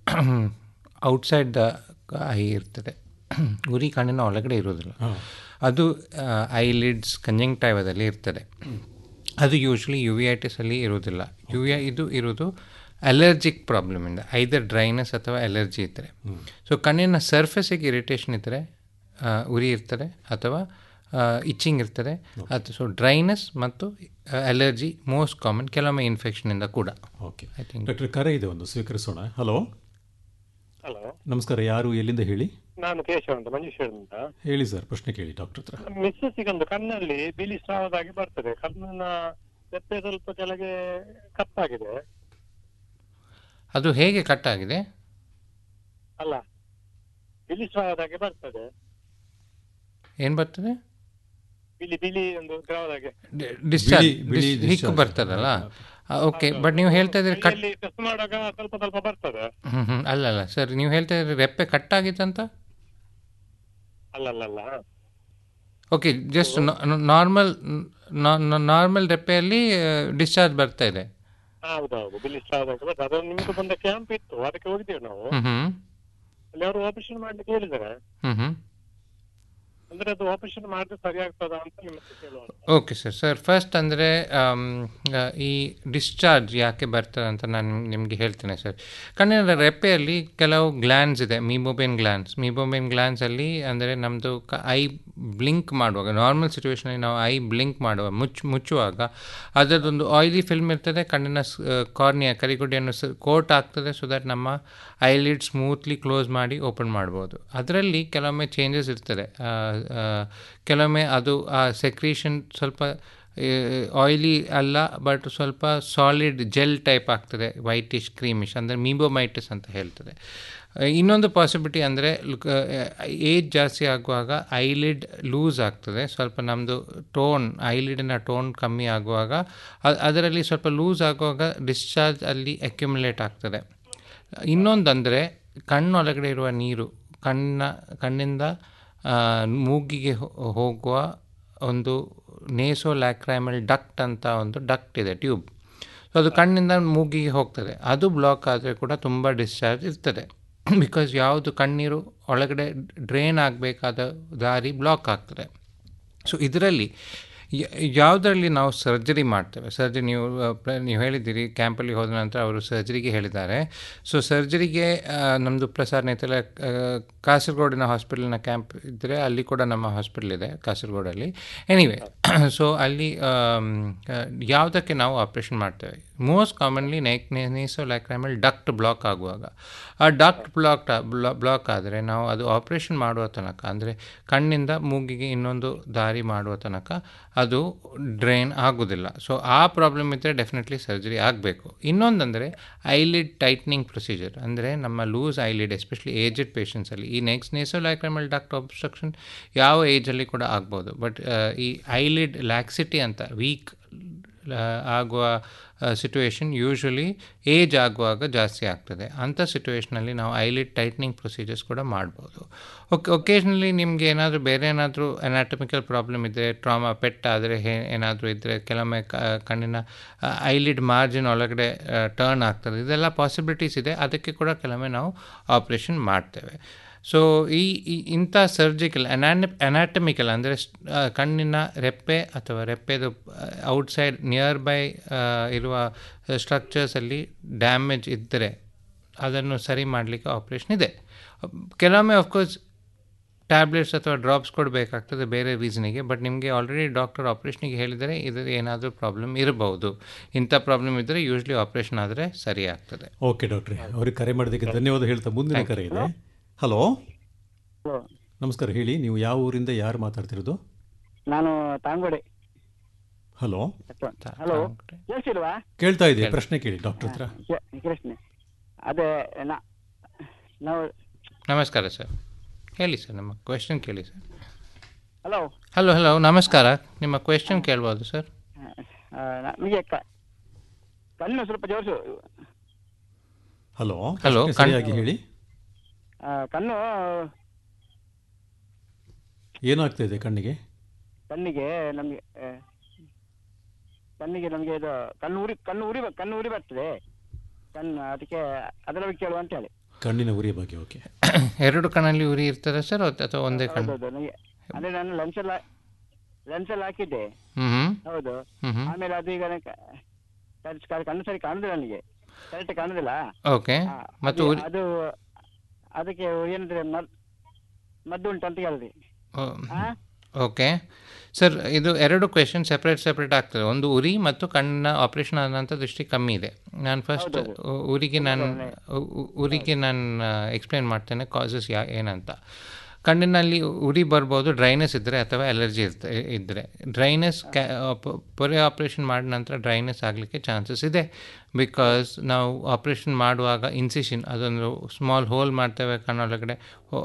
ಔಟ್ಸೈಡ್ ದ ಐ ಇರ್ತದೆ ಉರಿ ಕಣ್ಣಿನ ಒಳಗಡೆ ಇರೋದಿಲ್ಲ ಅದು ಐಲಿಡ್ಸ್ ಕಂಜಂಕ್ಟೈವದಲ್ಲಿ ಇರ್ತದೆ ಅದು ಯೂಶ್ವಲಿ ಯು ವಿ ಐಟಿಸಲ್ಲಿ ಇರೋದಿಲ್ಲ ಯು ವಿ ಇದು ಇರೋದು ಅಲರ್ಜಿಕ್ ಪ್ರಾಬ್ಲಮಿಂದ ಐದರ್ ಡ್ರೈನೆಸ್ ಅಥವಾ ಅಲರ್ಜಿ ಇದ್ದರೆ ಸೊ ಕಣ್ಣಿನ ಸರ್ಫೇಸಿಗೆ ಇರಿಟೇಷನ್ ಇದ್ದರೆ ಉರಿ ಇರ್ತದೆ ಅಥವಾ ಇಚ್ಚಿಂಗ್ ಇರ್ತದೆ ಅದು ಸೊ ಡ್ರೈನೆಸ್ ಮತ್ತು ಅಲರ್ಜಿ ಮೋಸ್ಟ್ ಕಾಮನ್ ಕೆಲವೊಮ್ಮೆ ಇನ್ಫೆಕ್ಷನಿಂದ ಕೂಡ ಓಕೆ ಐ ಥಿಂಕ್ ಡಾಕ್ಟರ್ ಕರೆ ಇದೆ ಒಂದು ಸ್ವೀಕರಿಸೋಣ ಹಲೋ ಹಲೋ ನಮಸ್ಕಾರ ಯಾರು ಎಲ್ಲಿಂದ ಹೇಳಿ ನಾನು ಕೇಶವ ಅಂತ ಮಂಜುಶ್ವರ್ ಅಂತ ಹೇಳಿ ಸರ್ ಪ್ರಶ್ನೆ ಕೇಳಿ ಡಾಕ್ಟರ್ ಹತ್ರ ಮಿಸ್ಸಸ್ಸಿಗೆ ಒಂದು ಕಣ್ಣಲ್ಲಿ ಬಿಳಿ ಸ್ರಾವದಾಗಿ ಬರ್ತದೆ ಕಣ್ಣಿನ ತೆಪ್ಪೆ ಸ್ವಲ್ಪ ಕೆಳಗೆ ಕಪ್ಪಾಗಿದೆ ಅದು ಹೇಗೆ ಕಟ್ ಆಗಿದೆ ಅಲ್ಲ ಬಿಳಿ ಸ್ರಾವದಾಗೆ ಬರ್ತದೆ ಏನು ಬರ್ತದೆ ಬಿಳಿ ಬಿಳಿ ಒಂದು ದ್ರವದಾಗೆ ಡಿಸ್ಚಾರ್ಜ್ ಬಿಳಿ ಹಿಕ್ಕು discharge. ಬರ್ತದಲ್ಲ ಓಕೆ ಬಟ್ ನೀವು ಹೇಳ್ತಾ ಇದ್ರೆ ಕಟ್ ಕೈಯಲ್ಲಿ ಟೆಸ್ಟ್ ಮಾಡುವಾಗ ಸ್ವಲ್ಪ ಸ್ವಲ್ಪ ಬರ್ತದೆ ಹ್ಮ್ ಹ್ಮ್ ಅಲ್ಲ ಅಲ್ಲ ಸರ್ ನೀವು ಹೇಳ್ತಾ ಇದ್ರೆ ರೆಪ್ಪೆ ಕಟ್ ಆಗಿತ್ತಂತ ಅಲ್ಲ ಅಲ್ಲ ಅಲ್ಲ ಓಕೆ ಜಸ್ಟ್ ನಾರ್ಮಲ್ ನಾರ್ಮಲ್ ರೆಪ್ಪೆಯಲ್ಲಿ ಡಿಸ್ಚಾರ್ಜ್ ಬರ್ತಾ ಇದೆ ಹೌದೌದು ಬಿಳಿ ಸ್ರಾವದಾಗೆ ಬರ್ತದೆ ಅದು ನಿಮ್ಗೆ ಬಂದ ಕ್ಯಾಂಪ್ ಇತ್ತು ಅದಕ್ಕೆ ಹೋಗಿದ್ದೇವೆ ನಾವು ಹ್ಮ್ ಹ್ಮ್ ಅಲ್ಲಿ ಅವರು ಆಪರೇಷನ್ ಮಾಡ್ಲಿಕ್ಕೆ ಹೇಳಿದ್ದಾರೆ ಹ್ಮ್ ಹ್ಮ್ ಅಂದ್ರೆ ಅದು ಆಪರೇಷನ್ ಮಾಡಿದ್ರೆ ಸರಿ ಆಗ್ತದಾ ಅಂತ ನಿಮ್ಮ ಹತ್ರ ಕೇಳುವ ಓಕೆ ಸರ್ ಸರ್ ಫಸ್ಟ್ ಅಂದರೆ ಈ ಡಿಸ್ಚಾರ್ಜ್ ಯಾಕೆ ಬರ್ತದೆ ಅಂತ ನಾನು ನಿಮಗೆ ಹೇಳ್ತೇನೆ ಸರ್ ಕಣ್ಣಿನ ರೆಪ್ಪೆಯಲ್ಲಿ ಕೆಲವು ಗ್ಲ್ಯಾನ್ಸ್ ಇದೆ ಮೀಬೋಬೆನ್ ಗ್ಲ್ಯಾನ್ಸ್ ಮೀಬೋಬೆನ್ ಗ್ಲ್ಯಾನ್ಸಲ್ಲಿ ಅಂದರೆ ನಮ್ಮದು ಕ ಐ ಬ್ಲಿಂಕ್ ಮಾಡುವಾಗ ನಾರ್ಮಲ್ ಸಿಚುವೇಷನಲ್ಲಿ ನಾವು ಐ ಬ್ಲಿಂಕ್ ಮಾಡುವ ಮುಚ್ಚ ಮುಚ್ಚುವಾಗ ಅದರದೊಂದು ಆಯಿಲಿ ಫಿಲ್ಮ್ ಇರ್ತದೆ ಕಣ್ಣಿನ ಕಾರ್ನಿಯ ಕರಿಗುಡ್ಡೆಯನ್ನು ಕೋಟ್ ಆಗ್ತದೆ ಸೊ ದಟ್ ನಮ್ಮ ಐಲಿಡ್ ಸ್ಮೂತ್ಲಿ ಕ್ಲೋಸ್ ಮಾಡಿ ಓಪನ್ ಮಾಡ್ಬೋದು ಅದರಲ್ಲಿ ಕೆಲವೊಮ್ಮೆ ಚೇಂಜಸ್ ಇರ್ತದೆ ಆ, ಆ, ಕೆಲವೊಮ್ಮೆ ಅದು ಆ ಸೆಕ್ರೀಷನ್ ಸ್ವಲ್ಪ ಆಯಿಲಿ ಅಲ್ಲ ಬಟ್ ಸ್ವಲ್ಪ ಸಾಲಿಡ್ ಜೆಲ್ ಟೈಪ್ ಆಗ್ತದೆ ವೈಟಿಶ್ ಕ್ರೀಮಿಶ್ ಅಂದರೆ ಮೀಬೋಮೈಟಿಸ್ ಅಂತ ಹೇಳ್ತದೆ ಆ, ಇನ್ನೊಂದು ಪಾಸಿಬಿಲಿಟಿ ಅಂದರೆ ಏಜ್ ಜಾಸ್ತಿ ಆಗುವಾಗ ಐಲಿಡ್ ಲೂಸ್ ಆಗ್ತದೆ ಸ್ವಲ್ಪ ನಮ್ಮದು ಟೋನ್ ಐಲಿಡಿನ ಟೋನ್ ಕಮ್ಮಿ ಆಗುವಾಗ ಅ- ಅದರಲ್ಲಿ ಸ್ವಲ್ಪ ಲೂಸ್ ಆಗುವಾಗ ಡಿಸ್ಚಾರ್ಜ್ ಅಲ್ಲಿ ಅಕ್ಯುಮುಲೇಟ್ ಆಗ್ತದೆ ಇನ್ನೊಂದಂದರೆ ಕಣ್ಣೊಳಗಡೆ ಇರುವ ನೀರು ಕಣ್ಣ ಕಣ್ಣಿಂದ ಆ, ಮೂಗಿಗೆ ಹೋ- ಹೋಗುವ ಒಂದು ನೇಸೋ ಲ್ಯಾಕ್ರೈಮಲ್ ಡಕ್ಟ್ ಅಂತ ಒಂದು ಡಕ್ಟ್ ಇದೆ ಟ್ಯೂಬ್ ಸೊ ಅದು ಕಣ್ಣಿಂದ ಮೂಗಿಗೆ ಹೋಗ್ತದೆ ಅದು ಬ್ಲಾಕ್ ಆದರೆ ಕೂಡ ತುಂಬ ಡಿಸ್ಚಾರ್ಜ್ ಇರ್ತದೆ ಬಿಕಾಸ್ ಯಾವುದು ಕಣ್ಣೀರು ಒಳಗಡೆ ಡ್ರೈನ್ ಆಗಬೇಕಾದ ದಾರಿ ಬ್ಲಾಕ್ ಆಗ್ತದೆ ಸೊ ಇದರಲ್ಲಿ ಯಾವುದರಲ್ಲಿ ನಾವು ಸರ್ಜರಿ ಮಾಡ್ತೇವೆ ಸರ್ಜರಿ ನೀವು ಆ, ಪ್ರ- ನೀವು ಹೇಳಿದ್ದೀರಿ ಕ್ಯಾಂಪಲ್ಲಿ ಹೋದ ನಂತರ ಅವರು ಸರ್ಜರಿಗೆ ಹೇಳಿದ್ದಾರೆ ಸೊ ಸರ್ಜರಿಗೆ ನಮ್ಮದು ಪ್ರಸಾದ್ ನೇತಲ ಕಾಸರಗೋಡಿನ ಹಾಸ್ಪಿಟಲ್ನ ಕ್ಯಾಂಪ್ ಇದ್ದರೆ ಅಲ್ಲಿ ಕೂಡ ನಮ್ಮ ಹಾಸ್ಪಿಟಲ್ ಇದೆ ಕಾಸರಗೋಡಲ್ಲಿ ಎನಿವೆ ಸೊ ಅಲ್ಲಿ ಆಮ್, ಆ, ಯಾವುದಕ್ಕೆ ನಾವು ಆಪ್ರೇಷನ್ ಮಾಡ್ತೇವೆ ಮೋಸ್ಟ್ ಕಾಮನ್ಲಿ ನೆಕ್ ನೇಸೋ ಲ್ಯಾಕ್ರೈಮಲ್ ಡಕ್ಟ್ ಬ್ಲಾಕ್ ಆಗುವಾಗ ಆ ಡಕ್ಟ್ ಬ್ಲಾಕ್ ಬ್ಲಾಕ್ ಆದರೆ ನಾವು ಅದು ಆಪ್ರೇಷನ್ ಮಾಡುವ ತನಕ ಅಂದರೆ ಕಣ್ಣಿಂದ ಮೂಗಿಗೆ ಇನ್ನೊಂದು ದಾರಿ ಮಾಡುವ ತನಕ ಅದು ಡ್ರೈನ್ ಆಗೋದಿಲ್ಲ ಸೊ ಆ ಪ್ರಾಬ್ಲಮ್ ಇದ್ದರೆ ಡೆಫಿನೆಟ್ಲಿ ಸರ್ಜರಿ ಆಗಬೇಕು ಇನ್ನೊಂದಂದರೆ ಐಲಿಡ್ ಟೈಟ್ನಿಂಗ್ ಪ್ರೊಸೀಜರ್ ಅಂದರೆ ನಮ್ಮ ಲೂಸ್ ಐಲಿಡ್ ಎಸ್ಪೆಷಲಿ ಏಜೆಡ್ ಪೇಷಂಟ್ಸಲ್ಲಿ ಈ ನೆಕ್ಸ್ಟ್ ನೇಸೋಲ್ಯಾಕ್ರಮಲ್ ಡಕ್ಟ್ ಅಬ್ಸ್ಟ್ರಕ್ಷನ್ ಯಾವ ಏಜಲ್ಲಿ ಕೂಡ ಆಗ್ಬೋದು ಬಟ್ ಈ ಐಲಿಡ್ ಲ್ಯಾಕ್ಸಿಟಿ ಅಂತ ವೀಕ್ ಆಗುವ ಸಿಚುವೇಶನ್ ಯೂಶ್ವಲಿ ಏಜ್ ಆಗುವಾಗ ಜಾಸ್ತಿ ಆಗ್ತದೆ ಅಂಥ ಸಿಚುವೇಷನಲ್ಲಿ ನಾವು ಐಲಿಡ್ ಟೈಟ್ನಿಂಗ್ ಪ್ರೊಸೀಜರ್ಸ್ ಕೂಡ ಮಾಡ್ಬೋದು ಓಕೆ ಒಕೇಶ್ನಲಿ ನಿಮಗೆ ಏನಾದರೂ ಬೇರೆ ಏನಾದರೂ ಅನಾಟಮಿಕಲ್ ಪ್ರಾಬ್ಲಮ್ ಇದ್ದರೆ ಟ್ರಾಮಾ ಪೆಟ್ ಆದರೆ ಹೇ ಏನಾದರೂ ಇದ್ದರೆ ಕೆಲವೊಮ್ಮೆ ಕ- ಕಣ್ಣಿನ ಐಲಿಡ್ ಮಾರ್ಜಿನ್ ಒಳಗಡೆ ಟರ್ನ್ ಆಗ್ತದೆ ಇದೆಲ್ಲ ಪಾಸಿಬಿಲಿಟೀಸ್ ಇದೆ ಅದಕ್ಕೆ ಕೂಡ ಕೆಲವೊಮ್ಮೆ ನಾವು ಆಪ್ರೇಷನ್ ಮಾಡ್ತೇವೆ ಸೊ ಈ ಈ- ಇಂಥ ಸರ್ಜಿಕಲ್ ಅನಾನ ಅನಾಟಮಿಕಲ್ ಅಂದರೆ ಕಣ್ಣಿನ ರೆಪ್ಪೆ ಅಥವಾ ರೆಪ್ಪೆದು ಔಟ್ಸೈಡ್ ನಿಯರ್ ಬೈ ಇರುವ ಸ್ಟ್ರಕ್ಚರ್ಸಲ್ಲಿ ಡ್ಯಾಮೇಜ್ ಇದ್ದರೆ ಅದನ್ನು ಸರಿ ಮಾಡಲಿಕ್ಕೆ ಆಪ್ರೇಷನ್ ಇದೆ ಕೆಲವೊಮ್ಮೆ ಅಫ್ಕೋರ್ಸ್ ಟ್ಯಾಬ್ಲೆಟ್ಸ್ ಅಥವಾ ಡ್ರಾಪ್ಸ್ ಕೊಡಬೇಕಾಗ್ತದೆ ಬೇರೆ ರೀಸನಿಗೆ ಬಟ್ ನಿಮಗೆ ಆಲ್ರೆಡಿ ಡಾಕ್ಟರ್ ಆಪ್ರೇಷನಿಗೆ ಹೇಳಿದರೆ ಇದು ಏನಾದರೂ ಪ್ರಾಬ್ಲಮ್ ಇರಬಹುದು ಇಂಥ ಪ್ರಾಬ್ಲಮ್ ಇದ್ದರೆ ಯೂಶ್ವಲಿ ಆಪ್ರೇಷನ್ ಆದರೆ ಸರಿ ಆಗ್ತದೆ ಓಕೆ ಡಾಕ್ಟ್ರೆ ಅವ್ರಿಗೆ ಕರೆ ಮಾಡೋದಕ್ಕೆ ಧನ್ಯವಾದ ಹೇಳ್ತಾ ಮುಂದಿನ Thank you. ಕರೆ ಇದೆ ಹಲೋ ನಮಸ್ಕಾರ ಹೇಳಿ ನೀವು ಯಾವ ಊರಿಂದ ಯಾರು ಮಾತಾಡ್ತಿರೋದು ನಾನು ತಾಂಗೋಡೆ ಹಲೋ ಹಲೋ ಕೇಳಿಸಿಲ್ವಾ ಕೇಳ್ತಾ ಇದೆ ಪ್ರಶ್ನೆ ಕೇಳಿ ಡಾಕ್ಟರ್ ಹತ್ರ ಕೃಷ್ಣ ಅದೇ ನಾ- ನಾವು ನಮಸ್ಕಾರ ಸರ್ ಹೇಳಿ ಸರ್ ನಮ್ಮ ಕ್ವೆಶನ್ ಕೇಳಿ ಸರ್ ಹಲೋ ಹಲೋ ಹಲೋ ನಮಸ್ಕಾರ ನಿಮ್ಮ ಕ್ವೆಶನ್ ಕೇಳ್ಬೋದು ಸರ್ ನಮಗೆ ಕಣ್ಣು ಸ್ವಲ್ಪ ಜೋರಿಸು ಹಲೋ ಹಲೋ, ಪ್ರಶ್ನೆ ಕಣ್- ಸರಿಯಾಗಿ ಹೇಳಿ ಆ, ಕಣ್ಣು ಏನಾಗ್ತಾ ಇದೆ ಕಣ್ಣಿಗೆ ಕಣ್ಣಿಗೆ ನಮಗೆ ಆ, ಕಣ್ಣಿಗೆ ನಮಗೆ ಇದು ಕಣ್ಣು ಉರಿ ಕಣ್ಣು ಉರಿ ಬ- ಕಣ್ಣು ಉರಿ ಬರ್ತದೆ ಕಣ್ಣು ಅದಕ್ಕೆ ಅದರ ಬಗ್ಗೆ ಕೇಳುವ ಅಂತ ಹೇಳಿ ಕಣ್ಣಿನ ಉರಿಯ ಬಗ್ಗೆ ಓಕೆ ಎರಡು ಕಣ್ಣಲ್ಲಿ ಉರಿ ಇರ್ತದೆ ಸರ್ ಅಥವಾ ಒಂದೇ ಕಣ್ಣು ಹೌದೌದು ನನಗೆ ಅಂದ್ರೆ ನಾನು ಲೆನ್ಸ್ ಎಲ್ಲ ಲೆನ್ಸ್ ಎಲ್ಲ ಹಾಕಿದ್ದೆ ಹ್ಮ್ ಹೌದು ಹ್ಮ್ ಹ್ಮ್. ಆಮೇಲೆ ಅದು ಈಗ ನನಗೆ ಕ- ಕ- ಕಣ್ಣು ಸರಿ ಕಾಣುದಿಲ್ಲ ನನಗೆ ಕರೆಕ್ಟ್ ಕಾಣುದಿಲ್ಲ ಓಕೆ ಆ, ಮತ್ತು ಅದು- ಉರಿ- ಅದು ಅದಕ್ಕೆ ಏನಂದ್ರೆ ಮದ್ ಮದ್ದು ಉಂಟು ಅಂತ ಹೇಳಿದ್ರಿ ಓಕೆ ಸರ್ ಇದು ಎರಡು ಕ್ವೆಶನ್ ಸೆಪ್ರೇಟ್ ಸೆಪ್ರೇಟ್ ಆಗ್ತದೆ ಒಂದು ಉರಿ ಮತ್ತು ಕಣ್ಣಿನ ಆಪರೇಷನ್ ಆದ ನಂತರ ದೃಷ್ಟಿ ಕಮ್ಮಿ ಇದೆ ನಾನು ಫಸ್ಟ್ ಉರಿಗೆ ನಾನು ಉ- ಉ- ಉರಿಗೆ ನಾನು ಎಕ್ಸ್ಪ್ಲೇನ್ ಮಾಡ್ತೇನೆ ಕಾಸಸ್ ಯಾ ಏನಂತ ಕಣ್ಣಿನಲ್ಲಿ ಉರಿ ಬರ್ಬೋದು ಡ್ರೈನೆಸ್ ಇದ್ದರೆ ಅಥವಾ ಎಲರ್ಜಿ ಇರ್ತ ಇದ್ದರೆ ಡ್ರೈನೆಸ್ ಕ್ಯಾ ಪ- ಪೊರೆ ಆಪ್ರೇಷನ್ ಮಾಡಿದ ನಂತರ ಡ್ರೈನೆಸ್ ಆಗಲಿಕ್ಕೆ ಚಾನ್ಸಸ್ ಇದೆ ಬಿಕಾಸ್ ನಾವು ಆಪ್ರೇಷನ್ ಮಾಡುವಾಗ ಇನ್ಸಿಷನ್ ಅದೊಂದು ಸ್ಮಾಲ್ ಹೋಲ್ ಮಾಡ್ತೇವೆ ಕಣ್ಣೊಳಗಡೆ